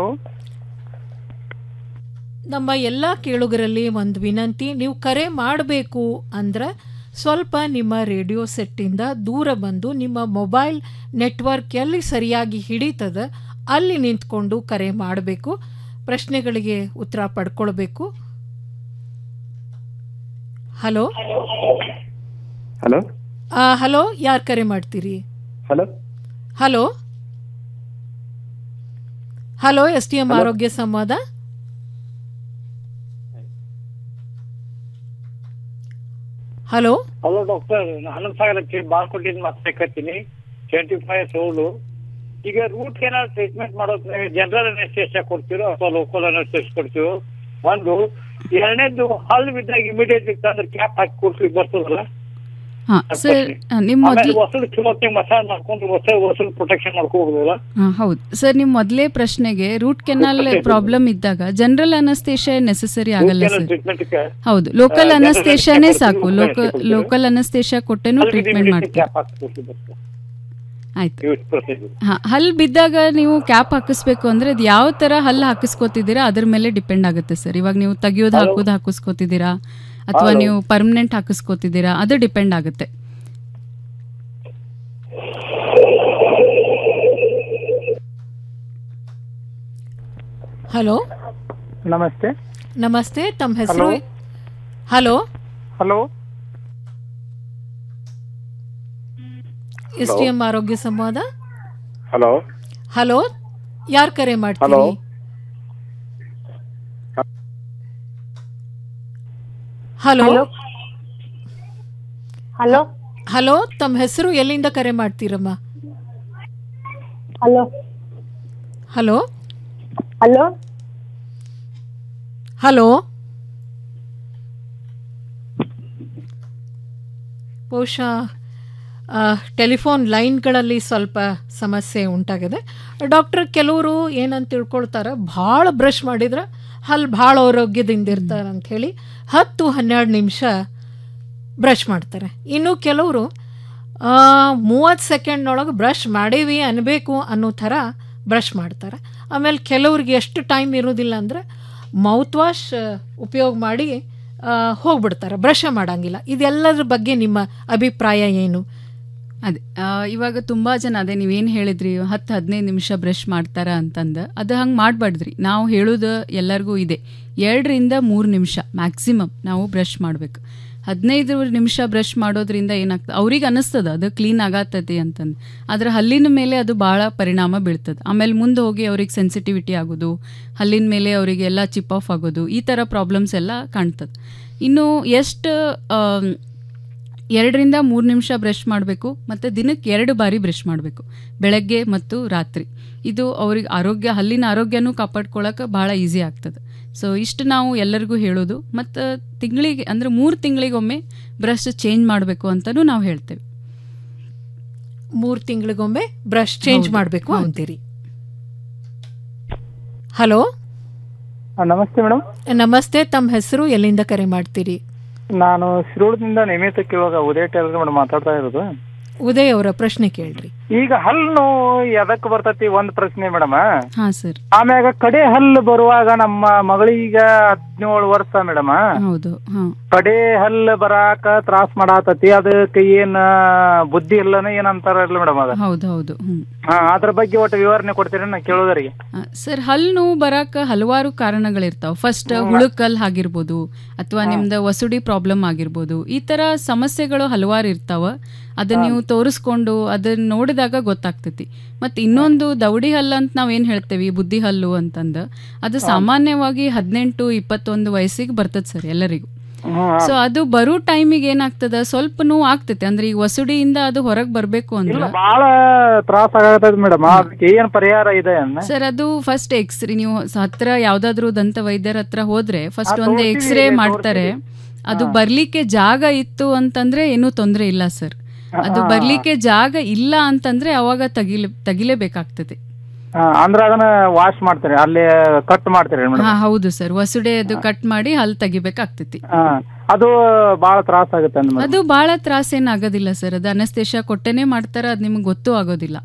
ನಮ್ಮ ಎಲ್ಲ ಕೇಳುಗರಲ್ಲಿ ಒಂದು ವಿನಂತಿ ನೀವು ಕರೆ ಮಾಡಬೇಕು ಅಂದ್ರೆ ಸ್ವಲ್ಪ ನಿಮ್ಮ ರೇಡಿಯೋ ಸೆಟ್ಟಿಂದ ದೂರ ಬಂದು ನಿಮ್ಮ ಮೊಬೈಲ್ ನೆಟ್ವರ್ಕ್ ಎಲ್ಲಿ ಸರಿಯಾಗಿ ಹಿಡಿತದ ಅಲ್ಲಿ ನಿಂತ್ಕೊಂಡು ಕರೆ ಮಾಡಬೇಕು ಪ್ರಶ್ನೆಗಳಿಗೆ ಉತ್ತರ ಪಡ್ಕೊಳ್ಬೇಕು ಹಲೋ ಹಲೋ ಹಲೋ ಯಾರು ಕರೆ ಮಾಡ್ತೀರಿ hello hello hello S T M ಆರೋಗ್ಯ ಸಂವಾದ ಹಲೋ ಹಲೋ ಡಾಕ್ಟರ್ ಹನ್ನೊಂದು ಸಾವಿರ ಬಾಳ್ಕೊಟ್ಟಿದ್ದು ಮಾತಾಡ್ಕತ್ತೀನಿ ಟ್ವೆಂಟಿ ಫೈವ್ ಓಲ್ಡು ಈಗ ರೂಟ್ ಕೆನಾಲ್ ಟ್ರೀಟ್ಮೆಂಟ್ ಮಾಡೋಕೆ ಜನರಲ್ ಅನೆಸ್ಟೇಷಿಯಾ ಕೊಡ್ತೀರೋ ಅಥವಾ ಲೋಕಲ್ ಅನೆಸ್ಟೇಷ್ ಕೊಡ್ತೀವೋ ಒಂದು ಎರಡನೇದು ಹಲ್ಲು ಬಿದ್ದಾಗ ಇಮಿಡಿಯೇಟ್ ತಂದ್ರೆ ಕ್ಯಾಪ್ ಹಾಕಿ ಕೊಡ್ಲಿಕ್ಕೆ ಬರ್ತದಲ್ಲ ಹಾ ಸರ್ ನಿಮ್ಮ ಆಮೇಲೆ ಮೊದಲು ಹೊಸಲು ಚಲೋ ಮಸಾಜ್ ಮಾಡ್ಕೊಂಡು ಹೊಸ ಹೊಸಲು ಪ್ರೊಟೆಕ್ಷನ್ ಮಾಡ್ಕೋಬೋದಲ್ಲ ಹಾ, ಹೌದು ಸರ್ ನಿಮ್ಮ ಮೊದಲೇ ಪ್ರಶ್ನೆಗೆ ರೂಟ್ ಕೆನಾಲ್ ಪ್ರಾಬ್ಲಮ್ ಇದ್ದಾಗ ಜನರಲ್ ಅನಸ್ತೇಷಿಯಾ ನೆಸೆಸರಿ ಆಗಲ್ಲ ಸರ್ ಟ್ರೀಟ್ಮೆಂಟ್ ಹೌದು ಲೋಕಲ್ ಆ, ಅನಸ್ತೇಷಿಯಾನೇ ಜನರಲ್ ಸಾಕು ಅನಸ್ತೇಷಿಯಾ ಲೋಕ ಕೊಡ್ತೀವಿ. ಲೋಕಲ್ ಅನಸ್ತೇಷಿಯಾ ಕೊಟ್ಟೇನು ಟ್ರೀಟ್ಮೆಂಟ್ ಮಾಡ್ತೀವಿ ಕ್ಯಾಪ್ ಹಾಕಿ ಕೊಡ್ಲಿಕ್ಕೆ ಬರ್ತದೆ ಆಯ್ತು ಇಷ್ಟು ಪ್ರೊಸೀಜರ್ ಹಾ ಹಲ್ ಬಿದ್ದಾಗ ನೀವು ಕ್ಯಾಪ್ ಹಾಕಿಸ್ಬೇಕು ಅಂದ್ರೆ ಅದು ಯಾವ ತರ ಹಲ್ಲು ಹಾಕಿಸ್ಕೋತಿದ್ದೀರಾ ಅದ್ರ ಮೇಲೆ ಡಿಪೆಂಡ್ ಆಗುತ್ತೆ ಸರ್ ಇವಾಗ ನೀವು ತೆಗಿಯೋದು Hello? ಹಾಕೋದು ಹಾಕಿಸ್ಕೋತಿದ್ದೀರಾ ಅಥವಾ Hello? ನೀವು ಪರ್ಮನೆಂಟ್ ಹಾಕಿಸ್ಕೋತಿದ್ದೀರಾ ಅದು ಡಿಪೆಂಡ್ ಆಗುತ್ತೆ ಹಲೋ ನಮಸ್ತೆ ನಮಸ್ತೆ ತಮ್ಮ ಹೆಸರು Hello? Hello hello S T M ಆರೋಗ್ಯ ಸಂವಾದ ಹಲೋ ಹಲೋ ಯಾರು ಕರೆ ಮಾಡ್ತೀರಿ Hello? ಹಲೋ ಹಲೋ ಹಲೋ ತಮ್ಮ ಹೆಸರು ಎಲ್ಲಿಂದ ಕರೆ ಮಾಡ್ತೀರಮ್ಮ ಹಲೋ ಹಲೋ ಹಲೋ ಹಲೋ ಬಹುಶಃ ಆ, ಟೆಲಿಫೋನ್ ಲೈನ್ಗಳಲ್ಲಿ ಸ್ವಲ್ಪ ಸಮಸ್ಯೆ ಉಂಟಾಗಿದೆ ಡಾಕ್ಟರ್ ಕೆಲವರು ಏನಂತ ತಿಳ್ಕೊಳ್ತಾರೆ ಭಾಳ ಬ್ರಷ್ ಮಾಡಿದ್ರೆ ಹಲ್ಲು ಭಾಳ ಆರೋಗ್ಯದಿಂದ ಇರ್ತಾರೆ ಅಂಥೇಳಿ ಹತ್ತು ಹನ್ನೆರಡು ನಿಮಿಷ ಬ್ರಷ್ ಮಾಡ್ತಾರೆ ಇನ್ನು ಕೆಲವರು ಮೂವತ್ತು ಸೆಕೆಂಡ್ನೊಳಗೆ ಬ್ರಷ್ ಮಾಡೇವಿ ಅನ್ಬೇಕು ಅನ್ನೋ ಥರ ಬ್ರಷ್ ಮಾಡ್ತಾರೆ ಆಮೇಲೆ ಕೆಲವ್ರಿಗೆ ಎಷ್ಟು ಟೈಮ್ ಇರೋದಿಲ್ಲ ಅಂದರೆ ಮೌತ್ ವಾಶ್ ಉಪಯೋಗ ಮಾಡಿ ಆ, ಹೋಗ್ಬಿಡ್ತಾರೆ ಬ್ರಷ್ ಮಾಡಂಗಿಲ್ಲ ಇದೆಲ್ಲದ್ರ ಬಗ್ಗೆ ನಿಮ್ಮ ಅಭಿಪ್ರಾಯ ಏನು ಅದೇ ಆ, ಇವಾಗ ತುಂಬಾ ಜನ ಅದೇ ನೀವೇನು ಹೇಳಿದ್ರಿ ಹತ್ತು ಹದಿನೈದು ನಿಮಿಷ ಬ್ರಷ್ ಮಾಡ್ತಾರ ಅಂತಂದು ಅದು ಹಂಗೆ ಮಾಡಬಾರ್ದ್ರಿ ನಾವು ಹೇಳೋದು ಎಲ್ಲರಿಗೂ ಇದೆ ಎರಡರಿಂದ ಮೂರು ನಿಮಿಷ ಮ್ಯಾಕ್ಸಿಮಮ್ ನಾವು ಬ್ರಷ್ ಮಾಡಬೇಕು ಹದಿನೈದು ನಿಮಿಷ ಬ್ರಷ್ ಮಾಡೋದ್ರಿಂದ ಏನಾಗ್ತದೆ ಅವ್ರಿಗೆ ಅನ್ನಿಸ್ತದ ಅದು ಕ್ಲೀನ್ ಆಗತ್ತೈತಿ ಅಂತಂದು ಆದ್ರೆ ಹಲ್ಲಿನ ಮೇಲೆ ಅದು ಭಾಳ ಪರಿಣಾಮ ಬೀಳ್ತದೆ ಆಮೇಲೆ ಮುಂದೆ ಹೋಗಿ ಅವ್ರಿಗೆ ಸೆನ್ಸಿಟಿವಿಟಿ ಆಗೋದು ಹಲ್ಲಿನ ಮೇಲೆ ಅವರಿಗೆ ಎಲ್ಲ ಚಿಪ್ ಆಫ್ ಆಗೋದು ಈ ಥರ ಪ್ರಾಬ್ಲಮ್ಸ್ ಎಲ್ಲ ಕಾಣ್ತದೆ ಇನ್ನು ಎಷ್ಟು ಆಮ್, ಎರಡರಿಂದ ಮೂರು ನಿಮಿಷ ಬ್ರಷ್ ಮಾಡಬೇಕು ಮತ್ತು ದಿನಕ್ಕೆ ಎರಡು ಬಾರಿ ಬ್ರಷ್ ಮಾಡಬೇಕು ಬೆಳಗ್ಗೆ ಮತ್ತು ರಾತ್ರಿ ಇದು ಅವ್ರಿಗೆ ಆರೋಗ್ಯ ಹಲ್ಲಿನ ಆರೋಗ್ಯನೂ ಕಾಪಾಡ್ಕೊಳ್ಳೋಕೆ ಭಾಳ ಈಸಿ ಆಗ್ತದೆ ಸೊ ಇಷ್ಟು ನಾವು ಎಲ್ಲರಿಗೂ ಹೇಳೋದು ಮತ್ತು ತಿಂಗಳಿಗೆ ಅಂದರೆ ಮೂರು ತಿಂಗಳಿಗೊಮ್ಮೆ ಬ್ರಷ್ ಚೇಂಜ್ ಮಾಡಬೇಕು ಅಂತಲೂ ನಾವು ಹೇಳ್ತೇವೆ ಮೂರು ತಿಂಗಳಿಗೊಮ್ಮೆ ಬ್ರಷ್ ಚೇಂಜ್ ಹೌದು, ಮಾಡಬೇಕು ಹೌದು. ಅಂತೀರಿ ಹಲೋ ನಮಸ್ತೆ ಮೇಡಮ್ ನಮಸ್ತೆ ತಮ್ಮ ಹೆಸರು ಎಲ್ಲಿಂದ ಕರೆ ಮಾಡ್ತೀರಿ ನಾನು ಶಿರೋಳದಿಂದ ನೇಮಿತಕ್ಕೆ ಇವಾಗ ಉದಯ ಟೈಲರ್ ಮೇಡಮ್ ಮಾತಾಡ್ತಾ ಇರೋದು ಉದಯ್ ಅವರ ಪ್ರಶ್ನೆ ಕೇಳ್ರಿ ಈಗ ಹಲ್ಲು ನೋವು ಎದಕ್ ಬರ್ತೈತಿ ಒಂದ್ ಪ್ರಶ್ನೆ ಮೇಡಮ್ ಹಾಂ ಸರ್ ಆಮ್ಯಾಗ ಕಡೆ ಹಲ್ಲು ಬರುವಾಗ ನಮ್ಮ ಮಗಳೀಗ ಹದಿನೇಳು ವರ್ಷ ಮೇಡಮ್ ಹೌದು ಹಾಂ ಕಡೆ ಹಲ್ಲು ಬರಾಕ ತ್ರಾಸ್ ಮಾಡಾತತಿ ಅದಕ್ಕೆ ಏನ್ ಬುದ್ಧಿ ಇಲ್ಲನ ಏನ್ ಅಂತಾರಲ್ಲ ಮೇಡಮ್ ಅದ ಹೌದು ಹೌದು ಹ್ಞೂ ಹಾ ಅದ್ರ ಬಗ್ಗೆ ಒಟ್ಟು ವಿವರಣೆ ಕೊಡ್ತೀರಿ ನಾ ಕೇಳೋದರಿಗೆ ಆ, ಸರ್ ಹಲ್ಲು ನೋವು ಬರಾಕ ಹಲವಾರು ಕಾರಣಗಳಿರ್ತಾವೆ ಫಸ್ಟ್ ಹುಳುಕಲ್ ಆಗಿರ್ಬೋದು ಅಥವಾ ನಿಮ್ದು ವಸುಡಿ ಪ್ರಾಬ್ಲಮ್ ಆಗಿರ್ಬೋದು ಈ ಥರ ಸಮಸ್ಯೆಗಳು ಹಲವಾರು ಇರ್ತಾವ ಅದನ್ನ ನೀವು ತೋರಿಸ್ಕೊಂಡು ಅದನ್ನ ನೋಡಿದಾಗ ಗೊತ್ತಾಗ್ತೈತಿ ಮತ್ತು ಇನ್ನೊಂದು ದೌಡಿ ಹಲ್ಲು ಅಂತ ನಾವೇನು ಹೇಳ್ತೇವೆ ಬುದ್ಧಿ ಹಲ್ಲು ಅಂತಂದು ಅದು ಸಾಮಾನ್ಯವಾಗಿ ಹದಿನೆಂಟು ಇಪ್ಪತ್ತೊಂದು ವಯಸ್ಸಿಗೆ ಬರ್ತದೆ ಸರ್ ಎಲ್ಲರಿಗೂ ಸೊ ಅದು ಬರೋ ಟೈಮಿಗೆ ಏನಾಗ್ತದ ಸ್ವಲ್ಪ ನೋವು ಆಗ್ತೈತೆ ಅಂದ್ರೆ ಈಗ ವಸುಡಿಯಿಂದ ಅದು ಹೊರಗೆ ಬರಬೇಕು ಇಲ್ಲ ಅಂದ್ರೆ ಬಾಳ ತ್ರಾಸ ಆಗತೈತಿ ಮೇಡಮ್ ಅದಕ್ಕೆ ಏನ್ ಪರಿಹಾರ ಇದೆ ಅನ್ನ ಸರ್ ಅದು ಫಸ್ಟ್ ಎಕ್ಸ್ರೇ ನೀವು ಸ- ಹತ್ರ ಯಾವ್ದಾದ್ರು ದಂತ ವೈದ್ಯರ ಹತ್ರ ಹೋದ್ರೆ ಫಸ್ಟ್ ಹಾ, ಒಂದು ತೋರ್ಸಿದೀವಿ, ಎಕ್ಸ್ರೇ ತೋರ್ಸಿದೀವಿ. ಮಾಡ್ತಾರೆ ಅದು ಹಾ. ಬರ್ಲಿಕ್ಕೆ ಜಾಗ ಇತ್ತು ಅಂತಂದ್ರೆ ಏನೂ ತೊಂದರೆ ಇಲ್ಲ ಸರ್ ಅದು ಹಾ. ಬರ್ಲಿಕ್ಕೆ ಜಾಗ ಇಲ್ಲ ಅಂತಂದ್ರೆ ಅವಾಗ ತಗಿಲೆ ತಗಿಲೇಬೇಕಾಗ್ತದೆ ಆ, ಅಂದ್ರ ಅದನ್ನ ವಾಶ್ ಮಾಡ್ತೀರಿ ಅಲ್ಲಿ ಕಟ್ ಮಾಡ್ತೀರಿ ಹಾ ಮೇಡಮ್ ಹೌದು ಸರ್ ವಸುಡೆ ಅದು ಕಟ್ ಮಾಡಿ ಹಲ್ ತೆಗಿಬೇಕಾಗ್ತೈತಿ ಅದು ಬಾಳ ತ್ರಾಸ ಆಗುತ್ತೆ ಅಂದ್ ಅದು ಬಹಳ ತ್ರಾಸ ಏನ್ ಆಗೋದಿಲ್ಲ ಸರ್ ಅದು ಅನಸ್ತೇಶ ಕೊಟ್ಟೆನೆ ಮಾಡ್ತಾರ ಅದು ನಿಮ್ಗೆ ಗೊತ್ತೂ ಆಗೋದಿಲ್ಲ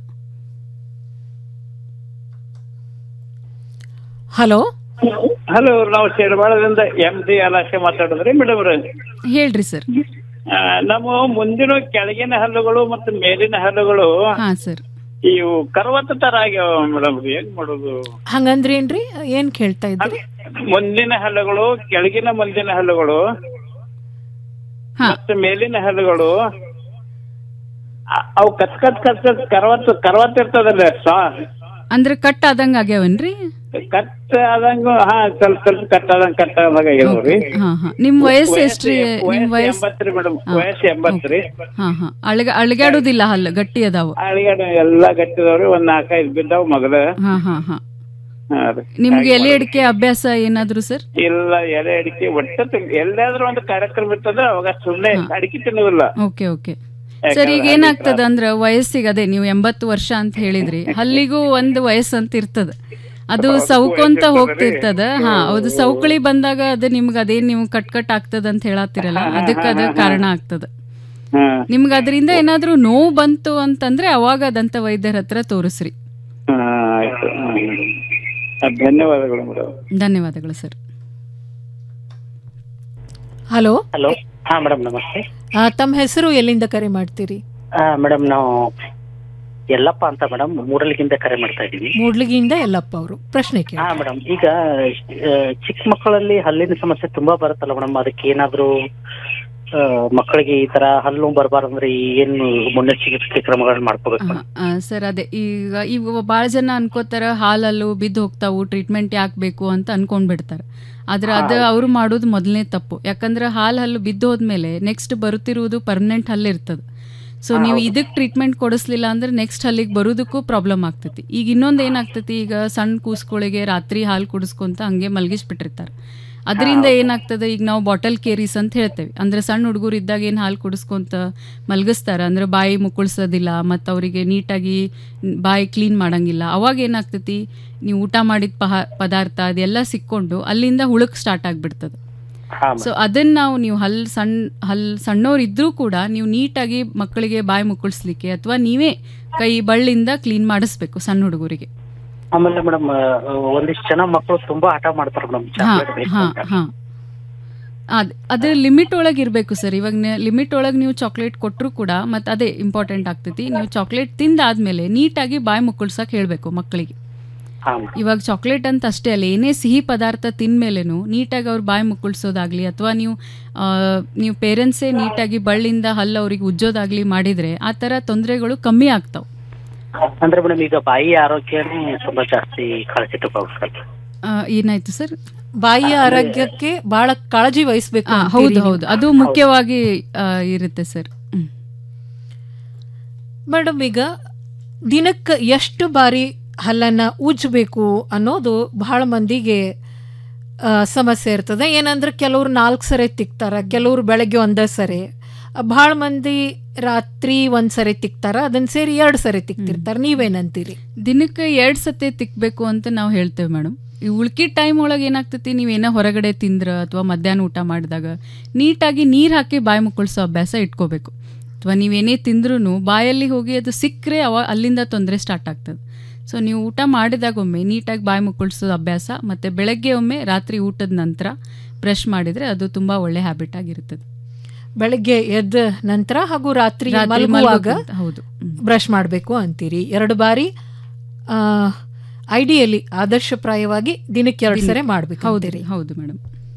ಹಲೋ ಹಲೋ ನಾವು ಶೇರ್ಬಾಳದಿಂದ ಎಂ ಡಿ ಅಲಾಶೆ ಮಾತಾಡಿದ್ರಿ ಮೇಡಮ್ ಹೇಳ್ರಿ ಸರ್ ನಮ್ಮ ಮುಂದಿನ ಕೆಳಗಿನ ಹಲ್ಲುಗಳು ಮತ್ತು ಮೇಲಿನ ಹಲ್ಲುಗಳು ಹಾ ಸರ್ ಇವು ಕರವತ್ತ ತರ ಆಗ್ಯಾವ ಮೇಡಮ್ ಏನ್ ಮಾಡೋದು ಹಂಗಂದ್ರೆ ಏನ್ರಿ ಏನ್ ಕೇಳ್ತಾ ಇದ್ರಿ ಮುಂದಿನ ಹಲ್ಲುಗಳು ಕೆಳಗಿನ ಮುಂದಿನ ಹಲ್ಲುಗಳು ಮತ್ತು ಮೇಲಿನ ಹಲ್ಲುಗಳು ಅ- ಅವು ಕತ್ ಕತ್ ಕತ್ ಕತ್ ಕರವತ್ತು ಕರವತ್ ಇರ್ತದಲ್ಲ ಸಾ ಅಂದ್ರೆ ಕಟ್ ಆದಂಗ ಆಗ್ಯಾವನ್ರಿ ಕಟ್ ಆದಂಗ ಹಾ ಸ್ವಲ್ಪ ಸ್ವಲ್ಪ ಕಟ್ ಆದಂಗ ಕಟ್ ಆದಂಗ ಆಗ್ಯಾವ್ರಿ ಹಾ ಹಾ ನಿಮ್ ವಯಸ್ಸು ಎಷ್ಟ್ರಿ ನಿಮ್ ವಯಸ್ಸು ವಯಸ್ಸು ಎಂಬತ್ತ್ರಿ ಮೇಡಮ್ ವಯಸ್ಸು ಎಂಬತ್ತ್ರಿ ಹಾ ಹಾ ಅಳಗ ಅಳಗಾಡೋದಿಲ್ಲ ಹಲ್ಲು ಗಟ್ಟಿ ಅದಾವು ಅಳಿಗಾಡ ಎಲ್ಲಾ ಗಟ್ಟಿದವ್ರಿ ಒಂದ್ ನಾಲ್ಕೈದು ಬಿದ್ದಾವ್ ಮಗಲ ಹಾ ಹಾ ಹಾ ಹಾ ರೀ. ನಿಮ್ಗೆ ಎಲೆ ಅಡಿಕೆ ಅಭ್ಯಾಸ ಏನಾದ್ರು ಸರ್ ಇಲ್ಲ ಎಲೆ ಅಡಿಕೆ ಒಟ್ಟ ತಿನ್- ಎಲ್ಲಾದ್ರೂ ಒಂದು ಕಾರ್ಯಕ್ರಮ ಇರ್ತಂದ್ರೆ ಅವಾಗ ಸುಮ್ನೆ ಅಡಿಕೆ ತಿನ್ನುವುದಿಲ್ಲ ಓಕೆ ಓಕೆ ಸರ್ ಈಗ ಏನಾಗ್ತದ ಅಂದ್ರ ವಯಸ್ಸಿಗೆ ಅದೇ ನೀವು ಎಂಬತ್ತು ವರ್ಷ ಅಂತ ಹೇಳಿದ್ರಿ ಹಲ್ಲಿಗೂ ಒಂದು ವಯಸ್ಸು ಅಂತ ಇರ್ತದ ಅದು ಸೌಕೊಂತ ಹೋಗ್ತಿರ್ತದ ಹಾ ಹೌದು ಸೌಕಳಿ ಬಂದಾಗ ಅದು ನಿಮ್ಗೆ ಅದೇನ್ ನೀವು ಕಟ್ ಕಟ್ ಆಗ್ತದ ಅಂತ ಹೇಳತ್ತಿರಲ್ಲ ಅದಕ್ಕೆ ಅದ ಕಾರಣ ಆಗ್ತದ ನಿಮ್ಗೆ ಅದರಿಂದ ಏನಾದ್ರೂ ನೋವು ಬಂತು ಅಂತಂದ್ರೆ ಅವಾಗ ದಂತ ವೈದ್ಯರ ಹತ್ರ ತೋರಿಸ್ರಿ ಹಾ ಆಯ್ತು ಹಾ. ಆ, ಧನ್ಯವಾದಗಳು ಮೇಡಮ್ ಧನ್ಯವಾದಗಳು ಸರ್ ಹಲೋ ಹಲೋ ಹಾ ಮೇಡಮ್ ನಮಸ್ತೆ ತಮ್ಮ ಹೆಸರು ಎಲ್ಲಿಂದ ಕರೆ ಮಾಡ್ತೀರಿ ಮೇಡಮ್ ನಾವು ಯಲ್ಲಪ್ಪ ಅಂತ ಮೇಡಮ್ ಮೂರಲ್ಲಿಗಿಂತ ಕರೆ ಮಾಡ್ತಾ ಇದ್ದೀವಿ ಮೂಡ್ಲಿಗಿಂದ ಯಲ್ಲಪ್ಪ ಅವರು ಪ್ರಶ್ನೆ ಕೇಳಿ ಹಾ ಮೇಡಮ್ ಈಗ ಆ, ಚಿಕ್ಕ ಮಕ್ಕಳಲ್ಲಿ ಹಲ್ಲಿನ ಸಮಸ್ಯೆ ತುಂಬಾ ಬರುತ್ತಲ್ಲ ಮೇಡಮ್ ಅದಕ್ಕೆ ಏನಾದ್ರೂ ಆ, ಮಕ್ಕಳಿಗೆ ಈ ತರ ಹಲ್ಲು ಬರಬಾರ್ದಂದ್ರೆ ಏನು ಮುನ್ನೆಚ್ಚರಿಕೆ ಕ್ರಮಗಳನ್ನ ಮಾಡ್ಕೋಬೇಕು ಮೇಡಮ್ ಆ, ಸರ್ ಅದೇ ಈಗ ಈಗ ಭಾಳ ಜನ ಅನ್ಕೋತಾರ ಹಾಲಲ್ಲೂ ಬಿದ್ದು ಹೋಗ್ತಾವು ಟ್ರೀಟ್ಮೆಂಟ್ ಯಾಕೆ ಬೇಕು ಅಂತ ಅನ್ಕೊಂಡ್ಬಿಡ್ತಾರೆ ಆದ್ರೆ ಅದು ಅವ್ರು ಮಾಡೋದು ಮೊದಲನೇ ತಪ್ಪು ಯಾಕಂದ್ರೆ ಹಾಲು ಹಲ್ಲು ಬಿದ್ದು ಹೋದ್ಮೇಲೆ ನೆಕ್ಸ್ಟ್ ಬರುತ್ತಿರುವುದು ಪರ್ಮನೆಂಟ್ ಹಲ್ಲು ಇರ್ತದೆ ಸೊ ನೀವು ಇದಕ್ಕೆ ಟ್ರೀಟ್ಮೆಂಟ್ ಕೊಡಿಸ್ಲಿಲ್ಲ ಅಂದ್ರೆ ನೆಕ್ಸ್ಟ್ ಹಲ್ಲಿಗೆ ಬರೋದಕ್ಕೂ ಪ್ರಾಬ್ಲಮ್ ಆಗ್ತೈತಿ ಈಗ ಇನ್ನೊಂದು ಏನಾಗ್ತೈತಿ ಈಗ ಸಣ್ಣ ಕೂಸ್ಗಳಿಗೆ ರಾತ್ರಿ ಹಾಲು ಕುಡಿಸ್ಕೊಂತ ಹಂಗೆ ಮಲಗಿಸ್ಬಿಟ್ಟಿರ್ತಾರೆ ಅದರಿಂದ ಏನಾಗ್ತದೆ ಈಗ ನಾವು ಬಾಟಲ್ ಕೇರೀಸ್ ಅಂತ ಹೇಳ್ತೇವೆ ಅಂದ್ರೆ ಸಣ್ಣ ಹುಡುಗರು ಇದ್ದಾಗ ಏನು ಹಾಲು ಕುಡಿಸ್ಕೊಂತ ಮಲಗಿಸ್ತಾರೆ ಅಂದ್ರೆ ಬಾಯಿ ಮುಕ್ಕುಳ್ಸೋದಿಲ್ಲ ಮತ್ತು ಅವರಿಗೆ ನೀಟಾಗಿ ಬಾಯಿ ಕ್ಲೀನ್ ಮಾಡಂಗಿಲ್ಲ ಅವಾಗ ಏನಾಗ್ತೈತಿ ನೀವು ಊಟ ಮಾಡಿದ ಪಹ ಪದಾರ್ಥ ಅದೆಲ್ಲ ಸಿಕ್ಕೊಂಡು ಅಲ್ಲಿಂದ ಹುಳುಕ್ ಸ್ಟಾರ್ಟ್ ಆಗಿಬಿಡ್ತದೆ ಸೊ ಅದನ್ನ ನಾವು ನೀವು ಹಲ್ ಸಣ್ಣ ಹಲ್ ಸಣ್ಣವ್ರು ಇದ್ರೂ ಕೂಡ ನೀವು ನೀಟಾಗಿ ಮಕ್ಕಳಿಗೆ ಬಾಯಿ ಮುಕ್ಕಳಿಸ್ಲಿಕ್ಕೆ ಅಥವಾ ನೀವೇ ಕೈ ಬಳ್ಳಿಂದ ಕ್ಲೀನ್ ಮಾಡಿಸ್ಬೇಕು ಸಣ್ಣ ಹುಡುಗರಿಗೆ ಆಮೇಲೆ ಮೇಡಮ್ ಒಂದಿಷ್ಟು ಜನ ಮಕ್ಕಳು ತುಂಬಾ ಹಠ ಮಾಡ್ತಾರೆ ಮೇಡಮ್ ಹಾ ಚಾಕ್ಲೇಟ್ ಬೇಕು ಹಾ ಅಂತ ಹಾ ಅದ್ ಅದು ಲಿಮಿಟ್ ಒಳಗೆ ಇರಬೇಕು ಸರ್ ಇವಾಗ ಲಿಮಿಟ್ ಒಳಗೆ ನೀವು ಚಾಕ್ಲೇಟ್ ಕೊಟ್ಟರು ಕೂಡ ಮತ್ತು ಅದೇ ಇಂಪಾರ್ಟೆಂಟ್ ಆಗ್ತೈತಿ ನೀವು ಚಾಕ್ಲೇಟ್ ತಿಂದಾದ್ಮೇಲೆ ನೀಟಾಗಿ ಬಾಯಿ ಮುಕ್ಕಳ್ಸಕ್ಕೆ ಹೇಳಬೇಕು ಮಕ್ಕಳಿಗೆ ಇವಾಗ ಚಾಕ್ಲೇಟ್ ಅಂತ ಅಷ್ಟೇ ಅಲ್ಲ ಏನೇ ಸಿಹಿ ಪದಾರ್ಥ ತಿಂದ್ಮೇಲೆನು ನೀಟಾಗಿ ಅವ್ರು ಬಾಯಿ ಮುಕ್ಕಳಿಸೋದಾಗ್ಲಿ ಅಥವಾ ನೀವು ಆ, ನೀವು ಪೇರೆಂಟ್ಸೇ ನೀಟಾಗಿ ಬಳ್ಳಿಂದ ಹಲ್ಲು ಅವ್ರಿಗೆ ಉಜ್ಜೋದಾಗ್ಲಿ ಮಾಡಿದ್ರೆ ಆ ಥರ ತೊಂದರೆಗಳು ಕಮ್ಮಿ ಆಗ್ತಾವೆ ಅಂದ್ರೆ ಮೇಡಮ್ ಈಗ ಬಾಯಿ ಆರೋಗ್ಯನೇ ತುಂಬಾ ಜಾಸ್ತಿ ಕಾಳಜಿ ತಗೋಬೇಕು ಏನಾಯ್ತು ಸರ್ ಬಾಯಿಯ ಆರೋಗ್ಯಕ್ಕೆ ಬಹಳ ಕಾಳಜಿ ವಹಿಸ್ಬೇಕು ಆ, ಅಂತೀರಿ ಹೌದು ನೀವು. ಹೌದು ಅದು ಮುಖ್ಯವಾಗಿ ಆ, ಇರುತ್ತೆ ಸರ್ ಹ್ಮ್. ಮೇಡಮ್ ಈಗ ದಿನಕ್ಕೆ ಎಷ್ಟು ಬಾರಿ ಹಲ್ಲನ್ನು ಉಜ್ಜಬೇಕು ಅನ್ನೋದು ಬಹಳ ಮಂದಿಗೆ ಆ, ಸಮಸ್ಯೆ ಇರ್ತದೆ ಏನಂದ್ರೆ ಕೆಲವ್ರು ನಾಲ್ಕು ಸರಿ ತಿಕ್ತಾರ ಕೆಲವ್ರು ಬೆಳಗ್ಗೆ ಒಂದೇ ಸರಿ ಭಾಳ ಮಂದಿ ರಾತ್ರಿ ಒಂದು ಸರಿ ತಿಕ್ತಾರ ಅದನ್ನ ಸೇರಿ ಎರಡು ಸರಿ ತಿಕ್ತಿರ್ತಾರೆ ನೀವೇನಂತೀರಿ ದಿನಕ್ಕೆ ಎರಡು ಸತಿ ತಿಕ್ಬೇಕು ಅಂತ ನಾವು ಹೇಳ್ತೇವೆ ಮೇಡಮ್ ಈ ಉಳ್ಕಿದ ಟೈಮ್ ಒಳಗೆ ಏನಾಗ್ತೈತಿ ನೀವೇನೋ ಹೊರಗಡೆ ತಿಂದ್ರ ಅಥವಾ ಮಧ್ಯಾಹ್ನ ಊಟ ಮಾಡಿದಾಗ ನೀಟಾಗಿ ನೀರು ಹಾಕಿ ಬಾಯಿ ಮುಕ್ಕಳಿಸೋ ಅಭ್ಯಾಸ ಇಟ್ಕೋಬೇಕು ಅಥವಾ ನೀವೇನೇ ತಿಂದ್ರೂ ಬಾಯಲ್ಲಿ ಹೋಗಿ ಅದು ಸಿಕ್ಕರೆ ಅವ ಅಲ್ಲಿಂದ ತೊಂದರೆ ಸ್ಟಾರ್ಟ್ ಆಗ್ತದೆ ಸೊ ನೀವು ಊಟ ಮಾಡಿದಾಗ ಒಮ್ಮೆ ನೀಟಾಗಿ ಬಾಯಿ ಮುಕ್ಕಳಿಸೋ ಅಭ್ಯಾಸ ಮತ್ತು ಬೆಳಗ್ಗೆ ಒಮ್ಮೆ ರಾತ್ರಿ ಊಟದ ನಂತರ ಬ್ರಷ್ ಮಾಡಿದರೆ ಅದು ತುಂಬ ಒಳ್ಳೆ ಹ್ಯಾಬಿಟ್ ಆಗಿರ್ತದೆ ಬೆಳಗ್ಗೆ ಎದ್ದ ನಂತರ ಹಾಗೂ ರಾತ್ರಿ ರಾತ್ರಿ ಮಲಗುವಾಗ ಮಲಗುವಾಗ, ಹೌದು. ಬ್ರಷ್ ಮಾಡಬೇಕು ಅಂತೀರಿ ಎರಡು ಬಾರಿ ಐಡಿಯಲಿ ಆದರ್ಶಪ್ರಾಯವಾಗಿ ದಿನಕ್ಕೆ ಎರಡು ಸರಿ ಮಾಡಬೇಕು ಹೌದು ರೀ ಹೌದು madam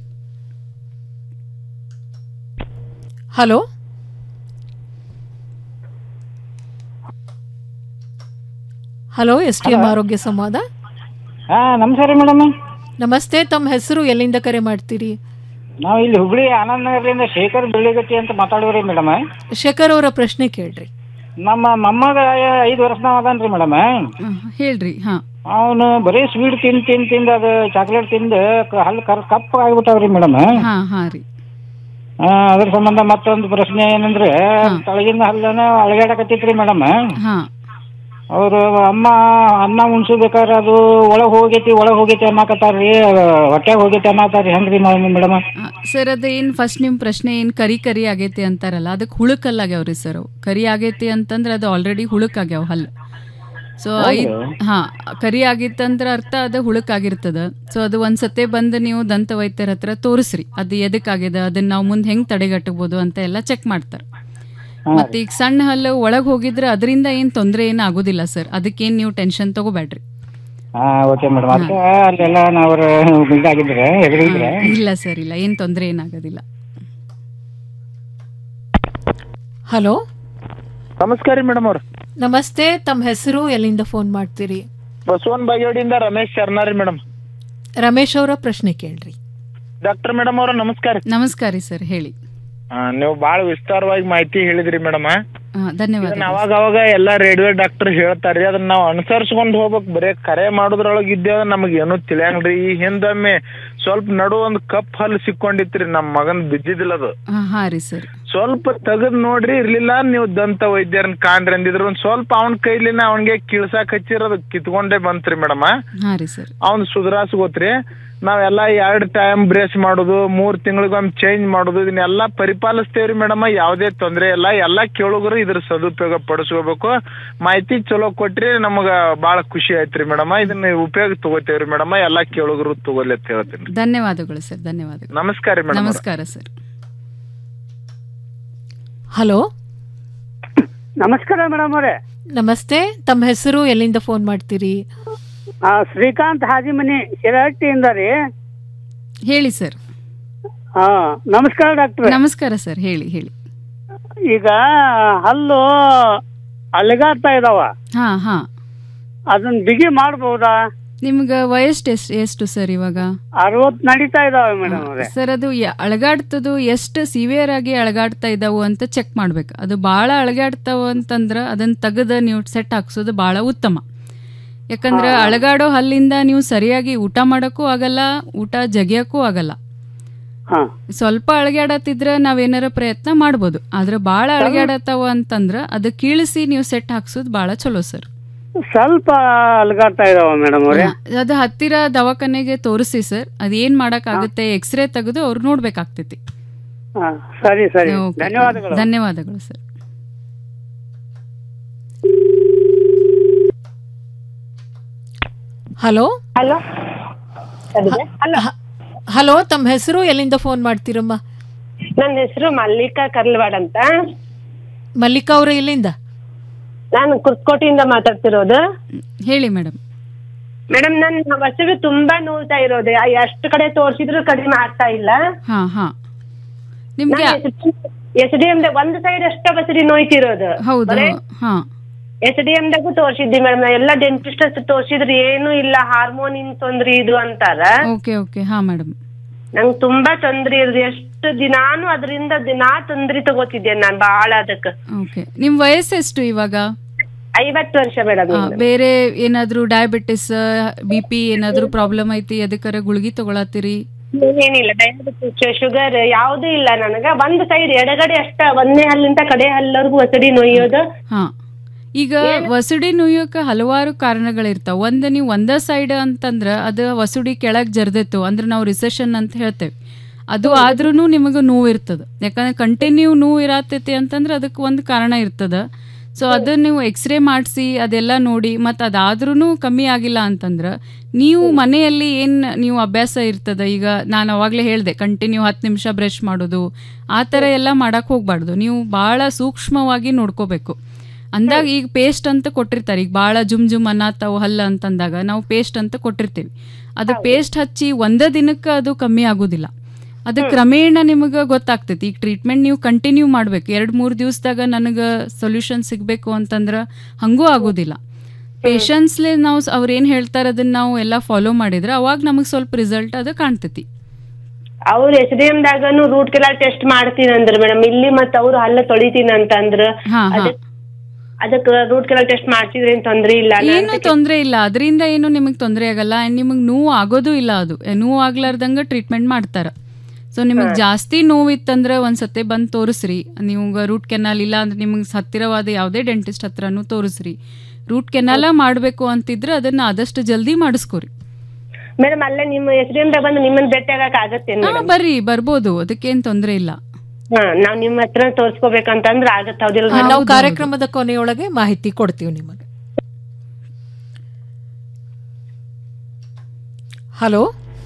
hello hello S T M ಆರೋಗ್ಯ ಸಂವಾದ ಹಾ ನಮಸ್ಕಾರ ಮೇಡಮ್ ನಮಸ್ತೆ ತಮ್ಮ ಹೆಸರು ಎಲ್ಲಿಂದ ಕರೆ ಮಾಡ್ತೀರಿ ನಾವು ಇಲ್ಲಿ ಹುಬ್ಳಿ ಆನಂದ್ ನಗರದಿಂದ ಶೇಖರ್ ಬೆಳ್ಳಿಗಟ್ಟಿ ಅಂತ ಮಾತಾಡಿದ್ರಿ ಮೇಡಮ್ ಶೇಖರ್ ಅವರ ಪ್ರಶ್ನೆ ಕೇಳ್ರಿ ನಮ್ಮ ಮೊಮ್ಮಗ ಐದು ವರ್ಷನಾವ ಅದಾನ್ರಿ ಮೇಡಮ್ ಹೇಳ್ರಿ ಹಾ ಅವನು ಬರೀ ಸ್ವೀಟ್ ತಿಂದ್ ತಿಂದ್ ತಿಂದ್ ಅದು ಚಾಕ್ಲೇಟ್ ತಿಂದು ಕ- ಹಲ್ಲು ಕರ್ ಕಪ್ಪ ಆಗ್ಬಿಟ್ಟಾವ್ರಿ ಮೇಡಮ್ ಹಾ ಹಾ ರೀ ಅದ್ರ ಸಂಬಂಧ ಮತ್ತೊಂದು ಪ್ರಶ್ನೆ ಏನಂದ್ರೆ ತಳಗಿನ ಹಲ್ಲನ ಅಳಗಾಡಕತ್ತಿತ್ರಿ ಮೇಡಮ್ ಹಾ ಅವ್ರು ಅಮ್ಮ ಅನ್ನ ಉಣ್ಸ್ಬೇಕಾದ್ರೆ ಅದು ಒಳಗ್ ಹೋಗೈತಿ ಒಳಗ್ ಹೋಗೈತಿ ಅನ್ನಕತ್ತಾರ್ರಿ ಹೊಟ್ಯಾಗ ಹೋಗೈತಿ ಅನ್ನತಾರ್ರಿ ಹೆಂಗ್ರಿ ಮೇಡಮ್ ಸರ್ ಅದು ಏನು ಫಸ್ಟ್ ನಿಮ್ಮ ಪ್ರಶ್ನೆ ಏನು ಕರಿ ಕರಿ ಆಗೈತಿ ಅಂತಾರಲ್ಲ ಅದಕ್ಕೆ ಹುಳುಕಲ್ಲಾಗ್ಯಾವ್ರಿ ಸರ್ ಅವು ಕರಿ ಆಗೈತಿ ಅಂತಂದ್ರೆ ಅದು ಆಲ್ರೆಡಿ ಹುಳುಕಾಗ್ಯಾವ ಹಲ್ಲು ಸೊ ಐದು ಹಾ ಕರಿ ಆಗಿತ್ತಂದ್ರೆ ಅರ್ಥ ಅದು ಹುಳುಕಾಗಿರ್ತದ ಸೊ ಅದು ಒಂದ್ಸತೆ ಬಂದು ನೀವು ದಂತ ವೈದ್ಯರ ಹತ್ರ ತೋರಿಸ್ರಿ ಅದು ಎದಕ್ಕಾಗ್ಯದ ಅದನ್ನ ನಾವು ಮುಂದೆ ಹೆಂಗ್ ತಡೆಗಟ್ಟಬಹುದು ಅಂತ ಎಲ್ಲ ಚೆಕ್ ಮಾಡ್ತಾರೆ ಮತ್ತೆ ಈಗ ಸಣ್ಣ ಹಲ್ಲು ಒಳಗೆ ಹೋಗಿದ್ರೆ ಅದರಿಂದ ಏನು ತೊಂದರೆ ಏನು ಆಗೋದಿಲ್ಲ ಸರ್ ಅದಕ್ಕೇನು ನೀವು ಟೆನ್ಷನ್ ತಗೋಬೇಡ್ರಿ ಹಾ ಓಕೆ ಮೇಡಮ್ ಅದಕ್ಕೆ ಅಲ್ಲೆಲ್ಲ ನಾವು ಇದಾಗಿದ್ರೆ ಎದುರಿದ್ರೆ ಇಲ್ಲ ಸರ್ ಇಲ್ಲ ಏನು ತೊಂದರೆ ಏನಾಗೋದಿಲ್ಲ ಹಲೋ ನಮಸ್ಕಾರ ರೀ ಮೇಡಮ್ ಅವ್ರ ನಮಸ್ತೆ ತಮ್ಮ ಹೆಸರು ಎಲ್ಲಿಂದ ಫೋನ್ ಮಾಡ್ತೀರಿ ಬಸವನ್ ಬಾಗೇವಾಡಿಯಿಂದ ರಮೇಶ್ ಶರ್ನಾರಿ ಮೇಡಮ್ ರಮೇಶ್ ಅವರ ಪ್ರಶ್ನೆ ಕೇಳ್ರಿ ಡಾಕ್ಟರ್ ಮೇಡಮ್ ಅವ್ರ ನಮಸ್ಕಾರ ನಮಸ್ಕಾರ ರೀ ಸರ್ ಹೇಳಿ ಆ, ನೀವು ಬಾಳ ವಿಸ್ತಾರವಾಗಿ ಮಾಹಿತಿ ಹೇಳಿದ್ರಿ ಮೇಡಮ್ ಹಾ, ಧನ್ಯವಾದ ಅವಾಗ ಅವಾಗ ಎಲ್ಲಾ ರೇಡಿಯೋ ಡಾಕ್ಟರ್ ಹೇಳ್ತಾರ್ರಿ ಅದನ್ನ ನಾವು ಅನುಸರಿಸ್ಕೊಂಡ್ ಹೋಗ್ಬೇಕು ಬರೇ ಕರೆ ಮಾಡೋದ್ರೊಳಗ ಇದ್ದೇವ ನಮಗ್ ಏನು ತಿಳಿಯಂಗ್ರಿ ಈ ಹಿಂದೊಮ್ಮೆ ಸ್ವಲ್ಪ ನಡು ಒಂದ್ ಕಪ್ ಹಲ್ ಸಿಕ್ಕೊಂಡಿತ್ರಿ ನಮ್ ಮಗನ್ ಬಿದ್ದಿದ್ದಿಲ್ಲ ಅದು ಹಾ ಹಾ ರೀ ಸರ್ ಸ್ವಲ್ಪ ತೆಗದ್ ನೋಡ್ರಿ ಇರ್ಲಿಲ್ಲ ನೀವು ದಂತ ವೈದ್ಯರನ್ ಕಾಣ್ರಿ ಅಂದಿದ್ರು ಒಂದ್ ಸ್ವಲ್ಪ ಅವನ್ ಕೈಲಿನ ಅವನ್ಗೆ ಕಿಳ್ಸಾಕ್ ಹಚ್ಚಿರೋದು ಕಿತ್ಕೊಂಡೇ ಬಂತ್ರಿ ಮೇಡಮ್ ಹಾ ರೀ ಸರ್ ಅವ್ನ್ ಸುಧಾರಿಸ್ ಗೊತ್ತ್ರಿ ನಾವೆಲ್ಲ ಎರಡ್ ಟೈಮ್ ಬ್ರೇಸ್ ಮಾಡೋದು ಮೂರ್ ತಿಂಗಳಿಗೊಮ್ಮೆ ಚೇಂಜ್ ಮಾಡೋದು ಇದನ್ನೆಲ್ಲ ಪರಿಪಾಲಿಸ್ತೇವ್ರಿ ಮೇಡಮ್ ಯಾವ್ದೇ ತೊಂದ್ರೆ ಇಲ್ಲ ಎಲ್ಲಾ ಕೇಳುಗರು ಇದ್ರ ಸದುಪಯೋಗ ಪಡಿಸ್ಕೋಬೇಕು ಮಾಹಿತಿ ಚಲೋ ಕೊಟ್ರಿ ನಮಗ ಬಾಳ ಖುಷಿ ಆಯ್ತ್ರಿ ಮೇಡಮ್ ಇದನ್ನ ಉಪಯೋಗ ತಗೋತೇವ್ರಿ ಮೇಡಮ್ ಎಲ್ಲಾ ಕೇಳುಗರು ತಗೋಲಿ ಅಂತ ಹೇಳ್ತೀನಿ ಧನ್ಯವಾದಗಳು ಸರ್ ಧನ್ಯವಾದಗಳು ನಮಸ್ಕಾರ ರೀ ಮೇಡಮ್ ನಮಸ್ಕಾರ ಸರ್ ಹಲೋ ನಮಸ್ಕಾರ ಮೇಡಮ್ ಅವರೇ ನಮಸ್ತೆ ತಮ್ಮ ಹೆಸರು ಎಲ್ಲಿಂದ ಫೋನ್ ಮಾಡ್ತೀರಿ ಆ, ಶ್ರೀಕಾಂತ್ ಹಾಜಿಮನಿ ಶಿರಹಟ್ಟಿಯಿಂದ ರೀ ಹೇಳಿ ಸರ್ ಹಾ ನಮಸ್ಕಾರ ಡಾಕ್ಟ್ರೆ ನಮಸ್ಕಾರ ಸರ್ ಹೇಳಿ ಹೇಳಿ ಈಗ ಹಲ್ಲು ಅಲಗಾಡ್ತಾ ಇದಾವ ಹಾ ಹಾ ಅದನ್ನ ಬಿಗಿ ಮಾಡ್ಬೋದಾ ನಿಮ್ಗ ವಯಸ್ಸು ಎಷ್ಟು ಎಷ್ಟು ಸರ್ ಇವಾಗ ಅರವತ್ ನಡೀತಾ ಇದಾವೆ ಮೇಡಮ್ ಅವರೇ ಸರ್ ಅದು ಯ- ಅಳಗಾಡ್ತದು ಎಷ್ಟು ಸಿವಿಯರ್ ಆಗಿ ಅಳಗಾಡ್ತಾ ಇದಾವು ಅಂತ ಚೆಕ್ ಮಾಡ್ಬೇಕು ಅದು ಭಾಳ ಅಳಗಾಡ್ತಾವ ಅಂತಂದ್ರೆ ಅದನ್ನ ತೆಗೆದು ನೀವು ಸೆಟ್ ಹಾಕ್ಸೋದು ಭಾಳ ಉತ್ತಮ ಯಾಕಂದ್ರೆ ಅಳಗಾಡೋ ಹಲ್ಲಿಂದ ನೀವು ಸರಿಯಾಗಿ ಊಟ ಮಾಡೋಕ್ಕೂ ಆಗಲ್ಲ ಊಟ ಜಗಿಯಕ್ಕೂ ಆಗಲ್ಲ ಸ್ವಲ್ಪ ಅಳಗ್ಯಾಡತ್ತಿದ್ರೆ ನಾವೇನಾರ ಪ್ರಯತ್ನ ಮಾಡ್ಬೋದು ಆದ್ರೆ ಭಾಳ ಅಳಗ್ಯಾಡತ್ತಾವ ಅಂತಂದ್ರೆ ಅದು ಕೀಳಿಸಿ ನೀವು ಸೆಟ್ ಹಾಕ್ಸೋದು ಭಾಳ ಚಲೋ ಸರ್ ಸ್ವಲ್ಪ ಅಲಗಾಡ್ತಾ ಇದಾವ ಮೇಡಮ್ ಅವರೇ ಅದು ಹತ್ತಿರ ದವಾಖಾನೆಗೆ ತೋರಿಸಿ ಸರ್ ಅದೇನ್ ಮಾಡಕ್ ಆಗುತ್ತೆ ಎಕ್ಸ್ರೇ ತೆಗೆದು ಅವ್ರು ನೋಡ್ಬೇಕಾಗ್ತೈತಿ ಹಾ ಸರಿ ಸರಿ ಓಕೆ. ಧನ್ಯವಾದಗಳು ಧನ್ಯವಾದಗಳು ಸರ್ ಹಲೋ ಹಲೋ ಹಲೋ ತಮ್ಮ ಹೆಸರು ಎಲ್ಲಿಂದ ಫೋನ್ ಮಾಡ್ತೀರಮ್ಮ ನನ್ನ ಹೆಸರು ಮಲ್ಲಿಕಾ ಕರ್ಲ್ವಾಡ್ ಅಂತ ಮಲ್ಲಿಕಾ ಅವ್ರ ಎಲ್ಲಿಂದ ನಾನು ಕುರ್ಕೋಟಿಯಿಂದ ಮಾತಾಡ್ತಿರೋದು ಹೇಳಿ ಮೇಡಮ್ ಮೇಡಮ್ ನನ್ನ ವಸವಿ ತುಂಬಾ ನೋವ್ತಾ ಇರೋದು ಆ ಎಷ್ಟು ಕಡೆ ತೋರ್ಸಿದ್ರು ಕಡಿಮೆ ಆಗ್ತಾ ಇಲ್ಲ ಹಾ ಹಾ ನಿಮ್ಗೆ ಎಸ್ ಡಿ ಎಂ ಒಂದ್ ಸೈಡ್ ಅಷ್ಟ ಬಸರಿ ನೋಯ್ತಿರೋದು ಹೌದು ಹಾ ಎಸ್ ಡಿ ಎಂ ದಾಗೂ ತೋರ್ಸಿದ್ದಿ ಮೇಡಮ್ ಎಲ್ಲ ಡೆಂಟಿಸ್ಟ್ ಹತ್ರ ತೋರ್ಸಿದ್ರು ಏನು ಇಲ್ಲ ಹಾರ್ಮೋನಿನ್ ತೊಂದ್ರೆ ಇದು ಅಂತಾರ ಓಕೆ ಓಕೆ ಹಾ ಮೇಡಮ್ ನಂಗ್ ತುಂಬಾ ತೊಂದ್ರೆ ಇರೋದು ಎಷ್ಟು ದಿನಾನು ಅದರಿಂದ ದಿನಾ ತೊಂದ್ರೆ ತಗೋತಿದ್ದೆ ನಾನ್ ಬಾಳ ಅದಕ್ಕ ಓಕೆ ನಿಮ್ ವಯಸ್ಸೆಷ್ಟು ಇವಾಗ ಐವತ್ತು ವರ್ಷ ಮೇಡಮ್ ಆ, ಬೇರೆ ಏನಾದ್ರೂ ಡಯಾಬಿಟಿಸ್ ಬಿ ಪಿ ಏನಾದ್ರೂ ಪ್ರಾಬ್ಲಮ್ ಐತಿ ಅದಕ್ಕಾರ ಗುಳ್ಗಿ ತಗೊಳತ್ತೀರಿ ಏನಿಲ್ಲ ಡಯಾಬಿಟಿಸ್ ಶುಗರ್ ಯಾವ್ದು ಇಲ್ಲ ನನಗ ಒಂದ್ ಸೈಡ್ ಎಡಗಡೆ ಅಷ್ಟ ಒಂದನೇ ಹಲ್ಲಿಂದ ಕಡೆ ಹಲ್ಲವರೆಗೂ ಒಸಡಿ ನೋಯೋದು ಹಾ ಈಗ ವಸುಡಿ ನುಯ್ಯೋಕೆ ಹಲವಾರು ಕಾರಣಗಳಿರ್ತಾವ ಒಂದು ನೀವು ಒಂದ ಸೈಡ್ ಅಂತಂದ್ರ ಅದು ವಸುಡಿ ಕೆಳಗ್ ಜರ್ದಿತ್ತು ಅಂದ್ರೆ ನಾವು ರಿಸೆಷನ್ ಅಂತ ಹೇಳ್ತೇವೆ ಅದು ಆದ್ರೂ ನಿಮಗೆ ನೋವು ಇರ್ತದ ಯಾಕಂದ್ರೆ ಕಂಟಿನ್ಯೂ ನೋವು ಇರತೈತಿ ಅಂತಂದ್ರೆ ಅದಕ್ಕೆ ಒಂದು ಕಾರಣ ಇರ್ತದ ಸೊ ಅದನ್ನ ನೀವು ಎಕ್ಸ್ರೇ ಮಾಡಿಸಿ ಅದೆಲ್ಲ ನೋಡಿ ಮತ್ತು ಅದಾದ್ರೂ ಕಮ್ಮಿ ಆಗಿಲ್ಲ ಅಂತಂದ್ರೆ ನೀವು ಮನೆಯಲ್ಲಿ ಏನು ನೀವು ಅಭ್ಯಾಸ ಇರ್ತದ ಈಗ ನಾನು ಅವಾಗಲೇ ಹೇಳಿದೆ ಕಂಟಿನ್ಯೂ ಹತ್ತು ನಿಮಿಷ ಬ್ರಷ್ ಮಾಡೋದು ಆ ಥರ ಎಲ್ಲ ಮಾಡಕ್ಕೆ ಹೋಗ್ಬಾರ್ದು ನೀವು ಭಾಳ ಸೂಕ್ಷ್ಮವಾಗಿ ನೋಡ್ಕೋಬೇಕು ಅಂದಾಗ ಈಗ ಪೇಸ್ಟ್ ಅಂತ ಕೊಟ್ಟಿರ್ತಾರೆ ಈಗ ಭಾಳ ಜುಮ್ ಜುಮ್ ಅನ್ನತ್ತಾವು ಹಲ್ಲ ಅಂತಂದಾಗ ನಾವು ಪೇಸ್ಟ್ ಅಂತ ಕೊಟ್ಟಿರ್ತೀವಿ ಅದು ಪೇಸ್ಟ್ ಹಚ್ಚಿ ಒಂದೇ ದಿನಕ್ಕೆ ಅದು ಕಮ್ಮಿ ಆಗೋದಿಲ್ಲ ಅದು ಕ್ರಮೇಣ ನಿಮಗೆ ಗೊತ್ತಾಗ್ತೈತಿ ಈಗ ಟ್ರೀಟ್ಮೆಂಟ್ ನೀವು ಕಂಟಿನ್ಯೂ ಮಾಡ್ಬೇಕು ಎರಡು ಮೂರು ದಿವಸದಾಗ ನನಗೆ ಸೊಲ್ಯೂಷನ್ ಸಿಗಬೇಕು ಅಂತಂದ್ರೆ ಹಂಗೂ ಆಗೋದಿಲ್ಲ ಪೇಷನ್ಸ್ಲೆ ನಾವು ಅವ್ರು ಏನು ಹೇಳ್ತಾರೆ ಅದನ್ನ ನಾವು ಎಲ್ಲ ಫಾಲೋ ಮಾಡಿದ್ರೆ ಅವಾಗ ನಮಗೆ ಸ್ವಲ್ಪ ರಿಸಲ್ಟ್ ಅದು ಕಾಣ್ತೈತಿ ಅವ್ರು ಎಚ್ ಡಿ ಎಂ ದಾಗನು ರೂಟ್ ಕೆನಾಲ್ ಟೆಸ್ಟ್ ಮಾಡ್ತೀನಿ ಅಂದ್ರ ಮೇಡಮ್ ಇಲ್ಲಿ ಮತ್ತ ಅವ್ರು ಹಲ್ಲ ತೊಳಿತೀನಿ ಅಂತ ಅಂದ್ರ ಹಾ, ಹಾ. ಅದಕ್ ಅದಕ್ಕ ರೂಟ್ ಕೆನಾಲ್ ಟೆಸ್ಟ್ ಮಾಡ್ತಿದ್ರೆ ಏನ್ ತೊಂದ್ರೆ ಇಲ್ಲ ಅಲ್ಲ ಏನು ಅಂತ ತೊಂದರೆ ಇಲ್ಲ ಅದರಿಂದ ಏನು ನಿಮಗೆ ತೊಂದರೆ ಆಗಲ್ಲ ಆ್ಯಂಡ್ ನಿಮಗೆ ನೋವು ಆಗೋದು ಇಲ್ಲ ಅದು ನೋವು ಆಗ್ಲಾರ್ದಂಗೆ ಟ್ರೀಟ್ಮೆಂಟ್ ಮಾಡ್ತಾರೆ ಸೊ ನಿಮಗೆ ಜಾಸ್ತಿ ನೋವಿತ್ತಂದ್ರೆ ಒಂದ್ಸತಿ ಬಂದು ತೋರಿಸ್ರಿ ನೀವು ರೂಟ್ ಕೆನಾಲ್ ಇಲ್ಲ ಅಂದ್ರೆ ನಿಮಗೆ ಹತ್ತಿರವಾದ ಯಾವುದೇ ಡೆಂಟಿಸ್ಟ್ ಹತ್ರನೂ ತೋರಿಸ್ರಿ ರೂಟ್ ಕೆನಾಲ ಮಾಡಬೇಕು ಅಂತಿದ್ರೆ ಅದನ್ನ ಆದಷ್ಟು ಜಲ್ದಿ ಮಾಡಿಸ್ಕೊರಿ ಮೇಡಮ್ ಅಲ್ಲೇ ನಿಮ್ಮ ಎಚ್ ಡಿ ಎಂ ದಾಗ ಬಂದು ನಿಮ್ಮನ್ನ ಭೇಟಿ ಆಗಕ್ ಆಗತ್ತೆ ಹಾ ಬರ್ರಿ ಬರ್ಬೋದು ಅದಕ್ಕೇನು ತೊಂದರೆ ಇಲ್ಲ ಹಾ ನಾವ್ ನಿಮ್ಮ ಹತ್ರ ತೋರ್ಸ್ಕೋಬೇಕಂತಂದ್ರ ಆಗತ್ತ ಹೌದಿಲ್ಲ ಆ, ನಾವು ಕಾರ್ಯಕ್ರಮದ ಕೊನೆಯೊಳಗೆ ಮಾಹಿತಿ ಕೊಡ್ತೀವಿ ನಿಮಗೆ hello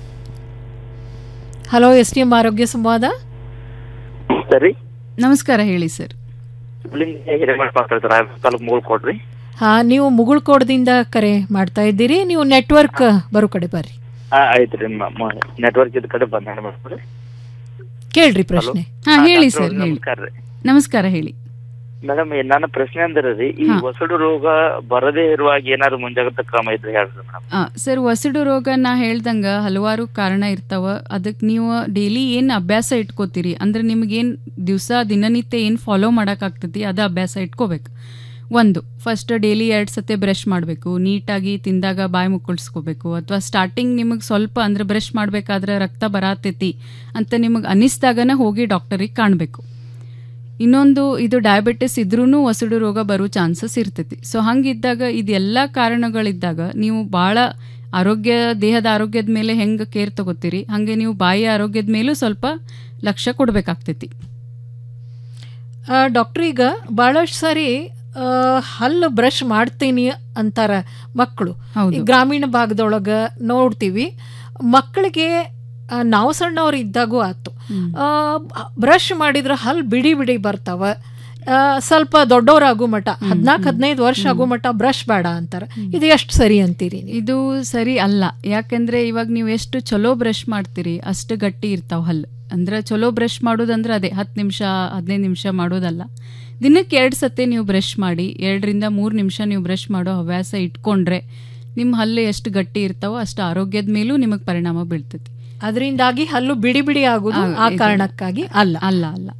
hello S T M ಆರೋಗ್ಯ ಸಂವಾದ ಸರಿ ನಮಸ್ಕಾರ ಹೇಳಿ ಸರ್ ಹಿರೇಮಠ ಮಾತಾಡ್ತಾರೆ ತಾಲೂಕು ಮೂರು ಕೊಡ್ರಿ ಹಾ ನೀವು ಮುಗುಳ್ಕೋಡ್ದಿಂದ ಕರೆ ಮಾಡ್ತಾ ಇದ್ದೀರಿ ನೀವು ನೆಟ್ವರ್ಕ್ ಬರೋ ಕಡೆ ಬರ್ರಿ ಹಾ ಆಯ್ತ್ರಿ ನೆಟ್ವರ್ಕ್ ಇದ್ ಕಡೆ ಬಂದ ಮಾಡ್ರಿ ಕೇಳ್ರಿ ಪ್ರಶ್ನೆ ಹಾ ಹೇಳಿ ಸರ್ ಹೇಳಿ ನಮಸ್ಕಾರ ರೀ ನಮಸ್ಕಾರ ಹೇಳಿ ಮೇಡಮ್ ನನ್ನ ಪ್ರಶ್ನೆ ಅಂದ್ರೆ ರೀ ಈ ಹಾ. ವಸಡು ರೋಗ ಬರದೇ ಇರುವಾಗ ಏನಾದ್ರು ಮುಂಜಾಗ್ರತಾ ಕ್ರಮ ಇದ್ರೆ ಹೇಳ್ರಿ ಮೇಡಮ್ ಆ, ಸರ್ ವಸಡು ರೋಗ ನಾ ಹೇಳ್ದಂಗ ಹಲವಾರು ಕಾರಣ ಇರ್ತಾವ ಅದಕ್ಕೆ ನೀವು ಡೈಲಿ ಏನು ಅಭ್ಯಾಸ ಇಟ್ಕೋತೀರಿ ಅಂದ್ರೆ ನಿಮಗೇನು ದಿವಸ ದಿನನಿತ್ಯ ಏನು ಫಾಲೋ ಮಾಡೋಕ್ಕಾಗ್ತೈತಿ ಅದು ಅಭ್ಯಾಸ ಇಟ್ಕೋಬೇಕು ಒಂದು ಫಸ್ಟ್ ಡೈಲಿ ಎರಡು ಸತಿ ಬ್ರಷ್ ಮಾಡಬೇಕು ನೀಟಾಗಿ ತಿಂದಾಗ ಬಾಯಿ ಮುಕ್ಕಳಿಸ್ಕೋಬೇಕು ಅಥವಾ ಸ್ಟಾರ್ಟಿಂಗ್ ನಿಮಗೆ ಸ್ವಲ್ಪ ಅಂದ್ರೆ ಬ್ರಷ್ ಮಾಡಬೇಕಾದ್ರೆ ರಕ್ತ ಬರಾತೈತಿ ಅಂತ ನಿಮಗೆ ಅನ್ನಿಸ್ದಾಗನ ಹೋಗಿ ಡಾಕ್ಟರಿಗೆ ಕಾಣಬೇಕು ಇನ್ನೊಂದು ಇದು ಡಯಾಬಿಟಿಸ್ ಇದ್ರೂ ವಸಡು ರೋಗ ಬರೋ ಚಾನ್ಸಸ್ ಇರ್ತೈತಿ ಸೊ ಹಂಗಿದ್ದಾಗ ಇದೆಲ್ಲ ಕಾರಣಗಳಿದ್ದಾಗ ನೀವು ಭಾಳ ಆರೋಗ್ಯ ದೇಹದ ಆರೋಗ್ಯದ ಮೇಲೆ ಹೆಂಗೆ ಕೇರ್ ತಗೋತೀರಿ ಹಾಗೆ ನೀವು ಬಾಯಿ ಆರೋಗ್ಯದ ಮೇಲೂ ಸ್ವಲ್ಪ ಲಕ್ಷ್ಯ ಕೊಡಬೇಕಾಗ್ತೈತಿ ಡಾಕ್ಟರ್ ಈಗ ಭಾಳಷ್ಟು ಸಾರಿ ಆ, ಹಲ್ಲು ಬ್ರಷ್ ಮಾಡ್ತೀನಿ ಅಂತಾರ ಮಕ್ಕಳು ಹೌದು. ಈ ಗ್ರಾಮೀಣ ಭಾಗದೊಳಗೆ ನೋಡ್ತೀವಿ ಮಕ್ಕಳಿಗೆ ಆ, ನಾವು ಸಣ್ಣವ್ರು ಇದ್ದಾಗೂ ಆಯ್ತು ಬ್ರಷ್ ಮಾಡಿದ್ರೆ ಹಲ್ಲು ಬಿಡಿ ಬಿಡಿ ಬರ್ತಾವ ಆ, ಸ್ವಲ್ಪ ದೊಡ್ಡವರಾಗೋ ಮಟ ಹದಿನಾಲ್ಕು ಹದಿನೈದು ವರ್ಷ ಆಗೋ ಮಟ ಬ್ರಷ್ ಬೇಡ ಅಂತಾರೆ ಇದು ಎಷ್ಟು ಸರಿ ಅಂತೀರಿ ನೀವು? ಇದು ಸರಿ ಅಲ್ಲ ಯಾಕೆಂದ್ರೆ ಇವಾಗ ನೀವು ಎಷ್ಟು ಚಲೋ ಬ್ರಷ್ ಮಾಡ್ತೀರಿ ಅಷ್ಟು ಗಟ್ಟಿ ಇರ್ತಾವ ಹಲ್ಲು ಅಂದ್ರೆ ಚಲೋ ಬ್ರಷ್ ಮಾಡೋದಂದ್ರೆ ಅದೇ ಹತ್ತು ನಿಮಿಷ ಹದಿನೈದು ನಿಮಿಷ ಮಾಡೋದಲ್ಲ ದಿನಕ್ಕೆ ಎರಡು ಸತಿ ನೀವು ಬ್ರಷ್ ಮಾಡಿ ಎರಡರಿಂದ ಮೂರು ನಿಮಿಷ ನೀವು ಬ್ರಷ್ ಮಾಡೋ ಹವ್ಯಾಸ ಇಟ್ಕೊಂಡ್ರೆ ನಿಮ್ಮ ಹಲ್ಲು ಎಷ್ಟು ಗಟ್ಟಿ ಇರ್ತಾವೋ ಅಷ್ಟು ಆರೋಗ್ಯದ ಮೇಲೂ ನಿಮಗೆ ಪರಿಣಾಮ ಬೀಳ್ತೈತಿ ಅದರಿಂದಾಗಿ ಹಲ್ಲು ಬಿಡಿ ಬಿಡಿ ಆಗುದು ಆ, ಆ ಇದು- ಕಾರಣಕ್ಕಾಗಿ ಅಲ್ಲ ಅಲ್ಲ ಅಲ್ಲ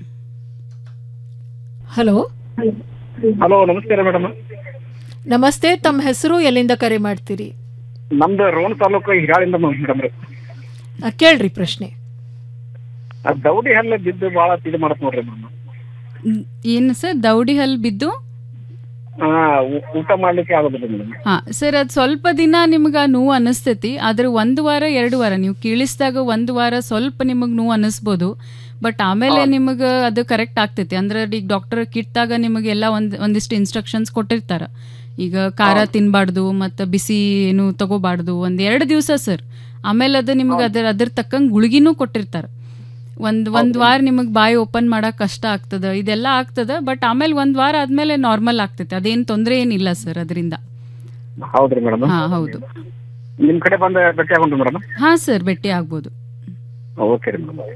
ಹಲೋ ಹಲೋ ನಮಸ್ಕಾರ ಮೇಡಮ್ ನಮಸ್ತೆ ತಮ್ಮ ಹೆಸರು ಎಲ್ಲಿಂದ ಕರೆ ಮಾಡ್ತೀರಿ ನಮ್ದು ರೋಣ ತಾಲೂಕು ಹಿರಾಳಿಂದ ಮೇಡಮ್ ರೀ ಆ, ಕೇಳ್ರಿ ಪ್ರಶ್ನೆ ಆ ದೌಡಿ ಹಲ್ಲೆ ಬಿದ್ದು ಭಾಳ ಇದು ಮಾಡತ್ ನೋಡ್ರಿ ಮೇಡಮ್ ಮ್, ಏನು ಸರ್ ದೌಡಿ ಹಲ್ಲು ಬಿದ್ದು ಹಾ ಊ- ಊಟ ಮಾಡ್ಲಿಕ್ಕೆ ಆಗೋದಿಲ್ಲ ಮೇಡಮ್ ಹಾ ಸರ್ ಅದು ಸ್ವಲ್ಪ ದಿನ ನಿಮ್ಗೆ ನೋವು ಅನಿಸ್ತೈತಿ ಆದ್ರೆ ಒಂದು ವಾರ ಎರಡು ವಾರ ನೀವು ಕೀಳಿಸಿದಾಗ ಒಂದು ವಾರ ಸ್ವಲ್ಪ ನಿಮಗೆ ನೋವು ಅನ್ನಿಸ್ಬೋದು ಬಟ್ ಆಮೇಲೆ ನಿಮಗೆ ಅದು ಕರೆಕ್ಟ್ ಆಗ್ತೈತಿ ಅಂದ್ರೆ ಈಗ ಡಾಕ್ಟರ್ ಕಿಟ್ಟಾಗ ನಿಮಗೆ ಎಲ್ಲ ಒಂದು ಒಂದಿಷ್ಟು ಇನ್ಸ್ಟ್ರಕ್ಷನ್ಸ್ ಕೊಟ್ಟಿರ್ತಾರೆ ಈಗ ಖಾರ ತಿನ್ಬಾರ್ದು ಮತ್ತು ಬಿಸಿ ಏನು ತಗೋಬಾರ್ದು ಒಂದು ಎರಡು ದಿವಸ ಸರ್ ಆಮೇಲೆ ಅದು ನಿಮಗೆ ಅದ್ರ ಅದ್ರ ತಕ್ಕಂಗೆ ಗುಳಿಗಿನೂ ಕೊಟ್ಟಿರ್ತಾರೆ ಒಂದು ಒಂದು ವಾರ ನಿಮಗೆ ಬಾಯಿ ಓಪನ್ ಮಾಡಕ್ ಕಷ್ಟ ಆಗ್ತದೆ ಇದೆಲ್ಲ ಆಗ್ತದೆ ಬಟ್ ಆಮೇಲೆ ಒಂದು ವಾರ ಆದ್ಮೇಲೆ ನಾರ್ಮಲ್ ಆಗ್ತೈತೆ ಅದೇನು ತೊಂದರೆ ಏನಿಲ್ಲ ಸರ್ ಅದರಿಂದ ಹೌದ್ರಿ ಮೇಡಮ್ ಹಾ ಹೌದು ನಿಮ್ ಕಡೆ ಬಂದ ಭೇಟಿ ಆಗೊಂಡ್ರಿ ಮೇಡಮ್ ಹಾ ಸರ್ ಭೇಟಿ ಆಗ್ಬೋದು ಓಕೆ ರೀ ಮೇಡಮ್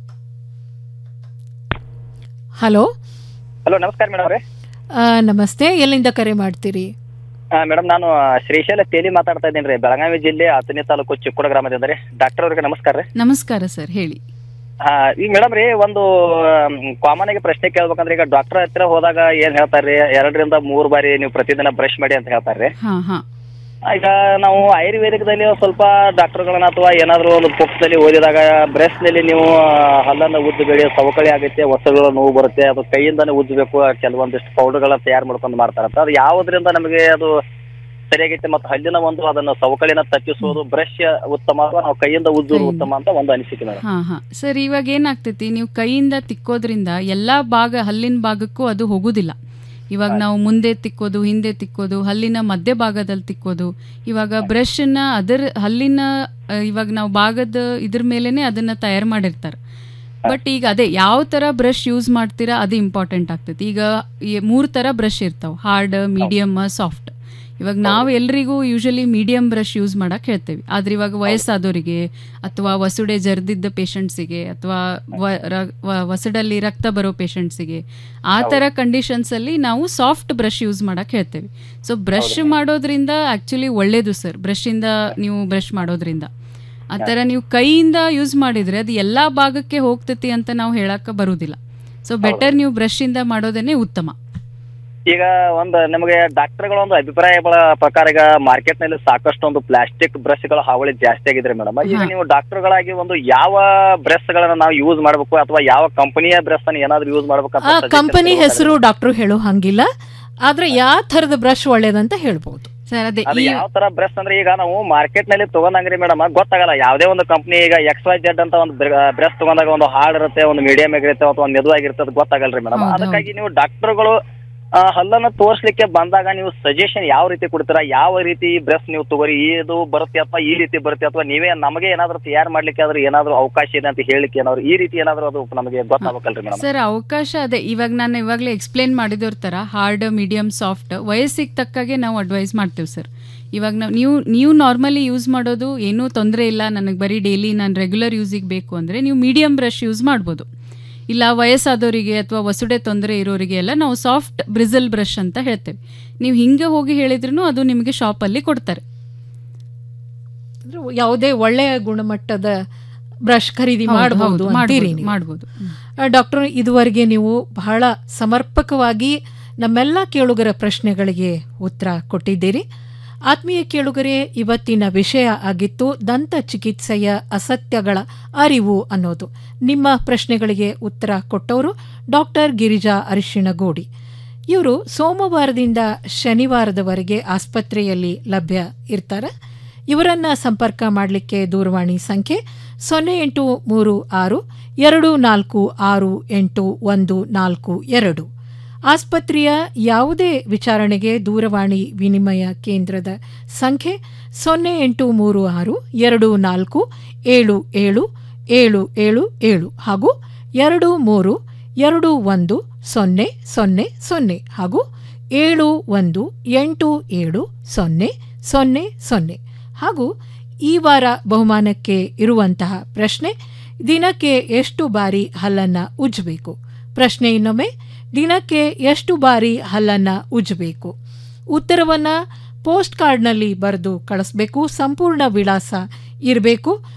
ಹಲೋ ಹಲೋ ನಮಸ್ಕಾರ ಮೇಡಮ್ ಅವರೇ ಆ, ನಮಸ್ತೆ ಎಲ್ಲಿಂದ ಕರೆ ಮಾಡ್ತೀರಿ ಮೇಡಮ್ ನಾನು ಶ್ರೀಶೈಲ ತೇಲಿ ಮಾತಾಡ್ತಾ ಇದ್ದೀನಿ ರೀ ಬೆಳಗಾವಿ ಜಿಲ್ಲೆ ಹತ್ತನೇ ತಾಲೂಕು ಚಿಕ್ಕೋಡ ಗ್ರಾಮದಿಂದ ರೀ ಡಾಕ್ಟರ್ ಅವ್ರಿಗೆ ನಮಸ್ಕಾರ ರೀ ನಮಸ್ಕಾರ ಸರ್ ಹೇಳಿ ಹಾ ಈಗ ಮೇಡಮ್ ರೀ ಒಂದು ಕಾಮನ್ ಆಗಿ ಪ್ರಶ್ನೆ ಕೇಳ್ಬೇಕಂದ್ರೆ ಈಗ ಡಾಕ್ಟರ್ ಹತ್ರ ಹೋದಾಗ ಏನ್ ಹೇಳ್ತಾರ್ರಿ ಎರಡರಿಂದ ಮೂರು ಬಾರಿ ನೀವು ಪ್ರತಿದಿನ ಬ್ರಷ್ ಮಾಡಿ ಅಂತ ಹೇಳ್ತಾರ್ರಿ ಹಾ ಹಾ ಈಗ ನಾವು ಆಯುರ್ವೇದಿಕದಲ್ಲಿ ಒಂದ್ ಸ್ವಲ್ಪ ಡಾಕ್ಟರ್ಗಳನ್ನ ಅಥವಾ ಏನಾದ್ರು ಒಂದು ಬುಕ್ಸ್ನಲ್ಲಿ ಓದಿದಾಗ ಬ್ರಷ್ನಲ್ಲಿ ನೀವು ಹಲ್ಲನ್ನ ಉದ್ದಬೇಡಿ ಸವಕಳಿ ಆಗುತ್ತೆ ಒಸಗಳು ನೋವು ಬರುತ್ತೆ ಅದು ಕೈಯಿಂದಾನೇ ಉಜ್ಜಬೇಕು ಕೆಲವೊಂದಿಷ್ಟು ಪೌಡರ್ಗಳನ್ನ ತಯಾರು ಮಾಡ್ಕೊಂಡು ಮಾಡ್ತಾರಂತ ಅದು ಯಾವುದರಿಂದ ನಮಗೆ ಅದು ಸರಿಯಾಗೈತೆ ಮತ್ತು ಹಲ್ಲಿನ ಒಂದು ಅದನ್ನ ಸವಕಳಿನ ತಪ್ಪಿಸೋದು ಬ್ರಷ್ ಉತ್ತಮ ಅಥವಾ ನಾವು ಕೈಯಿಂದ ಉಜ್ಜೋದು ಉತ್ತಮ ಅಂತ ಒಂದು ಅನಿಸಿಕೆ ಮೇಡಮ್ ಹಾ ಹಾ ಸರ್ ಇವಾಗ ಏನಾಗ್ತೈತಿ ನೀವು ಕೈಯಿಂದ ತಿಕ್ಕೋದ್ರಿಂದ ಎಲ್ಲಾ ಭಾಗ ಹಲ್ಲಿನ ಭಾಗಕ್ಕೂ ಅದು ಹೋಗುದಿಲ್ಲ ಇವಾಗ ನಾವು ಮುಂದೆ ತಿಕ್ಕೋದು ಹಿಂದೆ ತಿಕ್ಕೋದು ಹಲ್ಲಿನ ಮಧ್ಯ ಭಾಗದಲ್ಲಿ ತಿಕ್ಕೋದು ಇವಾಗ ಬ್ರಷನ್ನ ಅದರ ಹಲ್ಲಿನ ಆ, ಇವಾಗ ನಾವು ಭಾಗದ ಇದ್ರ ಮೇಲೇನೆ ಅದನ್ನ ತಯಾರು ಮಾಡಿರ್ತಾರೆ ಬಟ್ ಈಗ ಅದೇ ಯಾವ ಥರ ಬ್ರಷ್ ಯೂಸ್ ಮಾಡ್ತೀರಾ ಅದು ಇಂಪಾರ್ಟೆಂಟ್ ಆಗ್ತೈತಿ ಈಗ ಮೂರು ಥರ ಬ್ರಷ್ ಇರ್ತಾವೆ ಹಾರ್ಡ್ ಮೀಡಿಯಮ್ ಸಾಫ್ಟ್ ಇವಾಗ ನಾವು ಎಲ್ರಿಗೂ ಯೂಶಲಿ ಮೀಡಿಯಂ ಬ್ರಷ್ ಯೂಸ್ ಮಾಡಕ್ ಹೇಳ್ತೇವೆ ಆದ್ರೆ ಇವಾಗ ವಯಸ್ಸಾದವರಿಗೆ ಅಥವಾ ವಸುಡೆ ಜರ್ದಿದ್ದ ಪೇಷಂಟ್ಸಿಗೆ ಅಥವಾ ವ- ರ- ವ- ವಸಡಲ್ಲಿ ರಕ್ತ ಬರೋ ಪೇಷಂಟ್ಸಿಗೆ ಆ ಥರ ಕಂಡೀಷನ್ಸಲ್ಲಿ ನಾವು ಸಾಫ್ಟ್ ಬ್ರಷ್ ಯೂಸ್ ಮಾಡಕ್ ಹೇಳ್ತೇವೆ ಸೊ ಬ್ರಷ್ ಮಾಡೋದ್ರಿಂದ ಆ್ಯಕ್ಚುಲಿ ಒಳ್ಳೇದು ಸರ್ ಬ್ರಷಿಂದ ನೀವು ಬ್ರಷ್ ಮಾಡೋದ್ರಿಂದ ಆ ಥರ ನೀವು ಕೈಯಿಂದ ಯೂಸ್ ಮಾಡಿದರೆ ಅದು ಎಲ್ಲ ಭಾಗಕ್ಕೆ ಹೋಗ್ತೈತಿ ಅಂತ ನಾವು ಹೇಳಕ್ಕೆ ಬರುವುದಿಲ್ಲ ಸೊ ಬೆಟರ್ ನೀವು ಬ್ರಷಿಂದ ಮಾಡೋದೇನೆ ಉತ್ತಮ ಈಗ ಒಂದು ನಿಮಗೆ ಡಾಕ್ಟರ್ಗಳ ಒಂದು ಅಭಿಪ್ರಾಯಗಳ ಪ್ರಕಾರ ಈಗ ಮಾರ್ಕೆಟ್ ನಲ್ಲಿ ಸಾಕಷ್ಟು ಒಂದು ಪ್ಲಾಸ್ಟಿಕ್ ಬ್ರಷ್ ಗಳ ಹಾವಳಿ ಜಾಸ್ತಿ ಆಗಿದೆ ಮೇಡಮ್ ಈಗ ಹಾ. ನೀವು ಡಾಕ್ಟರ್ಗಳಾಗಿ ಒಂದು ಯಾವ ಬ್ರಷ್ ಗಳನ್ನ ನಾವು ಯೂಸ್ ಮಾಡಬೇಕು ಅಥವಾ ಯಾವ ಕಂಪನಿಯ ಬ್ರಷ್ ಅನ್ನು ಏನಾದ್ರು ಯೂಸ್ ಮಾಡ್ಬೇಕಂತ ಆ suggestion ಕಂಪನಿ ಕೊಡ್ತಾರೆ. ಹೆಸರು ಡಾಕ್ಟ್ರು ಹೇಳೋ ಹಂಗಿಲ್ಲ ಆದ್ರೆ ಯಾವ ಥರದ ಬ್ರಷ್ ಒಳ್ಳೇದಂತ ಹೇಳ್ಬೋದು ಸರ್ ಅದೇ ಅದು ಯಾವ ತರ ಬ್ರಷ್ ಅಂದ್ರೆ ಈಗ ನಾವು ಮಾರ್ಕೆಟ್ ನಲ್ಲಿ ತಗೊಂಡಂಗ್ರಿ ಮೇಡಮ್ ಗೊತ್ತಾಗಲ್ಲ ಯಾವ್ದೇ ಒಂದು ಕಂಪನಿ ಈಗ ಎಕ್ಸ್ ವೈ ಜೆಡ್ ಅಂತ ಒಂದು ಬ್ರಷ್ ತಗೊಂಡಾಗ ಒಂದು ಹಾರ್ಡ್ ಇರುತ್ತೆ ಒಂದು ಮೀಡಿಯಂ ಆಗಿರುತ್ತೆ ಅಥವಾ ಒಂದು ಮೆದುವಾಗಿರುತ್ತೆ ಅದು ಗೊತ್ತಾಗಲ್ರಿ ಮೇಡಮ್ ಹೌದು, ಅದಕ್ಕಾಗಿ ನೀವು ಡಾಕ್ಟರ್ಗಳು ಹಲ್ಲನ್ನ ತೋರ್ಸ್ಲಿಕ್ಕೆ ಬಂದಾಗ ನೀವು ಸಜೆಷನ್ ಯಾವ ರೀತಿ ಕೊಡ್ತೀರಾ ಯಾವ ರೀತಿ ಬ್ರಷ್ ನೀವು ತಗೋರಿ ಇದು ಬರುತ್ತೆ ಅಥವಾ ಈ ರೀತಿ ಬರುತ್ತೆ ಅಥವಾ ನೀವೇ ನಮಗೆ ಏನಾದ್ರು ತಯಾರು ಮಾಡ್ಲಿಕ್ಕೆ ಆದ್ರೆ ಏನಾದ್ರು ಅವಕಾಶ ಇದೆ ಅಂತ ಹೇಳಲಿಕ್ಕೆ ಏನಾದ್ರು ಈ ರೀತಿ ಏನಾದ್ರು ಅದು ನಮಗೆ ಗೊತ್ತಾಗಬೇಕಲ್ರಿ ಮೇಡಮ್ ಸರ್ ಅವಕಾಶ ಅದೇ ಇವಾಗ ನಾನು ಇವಾಗಲೇ ಎಕ್ಸ್ಪ್ಲೇನ್ ಮಾಡಿದವ್ರ ಥರ ಹಾರ್ಡ್ ಮೀಡಿಯಮ್ ಸಾಫ್ಟ್ ವಯಸ್ಸಿಗೆ ತಕ್ಕಾಗೆ ನಾವು ಅಡ್ವೈಸ್ ಮಾಡ್ತೀವಿ ಸರ್ ಇವಾಗ ನಾವು ನೀವು ನೀವು ನಾರ್ಮಲಿ ಯೂಸ್ ಮಾಡೋದು ಏನೂ ತೊಂದರೆ ಇಲ್ಲ ನನಗೆ ಬರೀ ಡೈಲಿ ನಾನು ರೆಗ್ಯುಲರ್ ಯೂಸಿಗೆ ಬೇಕು ಅಂದರೆ ನೀವು ಮೀಡಿಯಮ್ ಬ್ರಷ್ ಯೂಸ್ ಮಾಡ್ಬೋದು ಇಲ್ಲ ವಯಸ್ಸಾದವರಿಗೆ ಅಥವಾ ವಸುಡೆ ತೊಂದರೆ ಇರೋರಿಗೆ ಎಲ್ಲ ನಾವು ಸಾಫ್ಟ್ ಬ್ರಿಸಲ್ ಬ್ರಷ್ ಅಂತ ಹೇಳ್ತೇವೆ ನೀವು ಹಿಂಗೆ ಹೋಗಿ ಹೇಳಿದ್ರೂ ಅದು ನಿಮಗೆ ಶಾಪಲ್ಲಿ ಕೊಡ್ತಾರೆ ಅಂದ್ರೆ ಯಾವುದೇ ಒಳ್ಳೆಯ ಗುಣಮಟ್ಟದ ಬ್ರಷ್ ಖರೀದಿ ಹೌದು, ಮಾಡಬಹುದು ಹೌದು, ಅಂತೀರಿ ಮಾಡ್ಬೋದು, ನೀವು. ಮಾಡ್ಬೋದು. ಆ, ಡಾಕ್ಟರ್ ಇದುವರೆಗೆ ನೀವು ಬಹಳ ಸಮರ್ಪಕವಾಗಿ ನಮ್ಮೆಲ್ಲ ಕೇಳುಗರ ಪ್ರಶ್ನೆಗಳಿಗೆ ಉತ್ತರ ಕೊಟ್ಟಿದ್ದೀರಿ ಆತ್ಮೀಯ ಕೇಳುಗರೆ ಇವತ್ತಿನ ವಿಷಯ ಆಗಿತ್ತು ದಂತ ಚಿಕಿತ್ಸೆಯ ಅಸತ್ಯಗಳ ಅರಿವು ಅನ್ನೋದು ನಿಮ್ಮ ಪ್ರಶ್ನೆಗಳಿಗೆ ಉತ್ತರ ಕೊಟ್ಟವರು ಡಾಕ್ಟರ್ ಗಿರಿಜಾ ಅರಿಶಿಣಗೋಡಿ ಇವರು ಸೋಮವಾರದಿಂದ ಶನಿವಾರದವರೆಗೆ ಆಸ್ಪತ್ರೆಯಲ್ಲಿ ಲಭ್ಯ ಇರ್ತಾರೆ ಇವರನ್ನ ಸಂಪರ್ಕ ಮಾಡಲಿಕ್ಕೆ ದೂರವಾಣಿ ಸಂಖ್ಯೆ ಸೊನ್ನೆ ಎಂಟು ಮೂರು ಆರು ಎರಡು ನಾಲ್ಕು ಆರು ಎಂಟು ಒಂದು ನಾಲ್ಕು ಎರಡು ಆಸ್ಪತ್ರೆಯ ಯಾವುದೇ ವಿಚಾರಣೆಗೆ ದೂರವಾಣಿ ವಿನಿಮಯ ಕೇಂದ್ರದ ಸಂಖ್ಯೆ ಸೊನ್ನೆ ಎಂಟು ಮೂರು ಆರು ಎರಡು ನಾಲ್ಕು ಏಳು ಏಳು ಏಳು ಏಳು ಏಳು ಹಾಗೂ ಎರಡು ಮೂರು ಎರಡು ಒಂದು ಸೊನ್ನೆ ಸೊನ್ನೆ ಸೊನ್ನೆ ಹಾಗೂ ಏಳು ಒಂದು ಎಂಟು ಏಳು ಸೊನ್ನೆ ಸೊನ್ನೆ ಸೊನ್ನೆ ಹಾಗೂ ಈ ವಾರ ಬಹುಮಾನಕ್ಕೆ ಇರುವಂತಹ ಪ್ರಶ್ನೆ ದಿನಕ್ಕೆ ಎಷ್ಟು ಬಾರಿ ಹಲ್ಲನ್ನ ಉಜ್ಜಬೇಕು ಪ್ರಶ್ನೆ ಇನ್ನೊಮ್ಮೆ ದಿನಕ್ಕೆ ಎಷ್ಟು ಬಾರಿ ಹಲ್ಲನ್ನ ಉಜ್ಜಬೇಕು ಉತ್ತರವನ್ನ ಪೋಸ್ಟ್ ಕಾರ್ಡ್ನಲ್ಲಿ ಬರೆದು ಕಳಿಸ್ಬೇಕು ಸಂಪೂರ್ಣ ವಿಳಾಸ ಇರಬೇಕು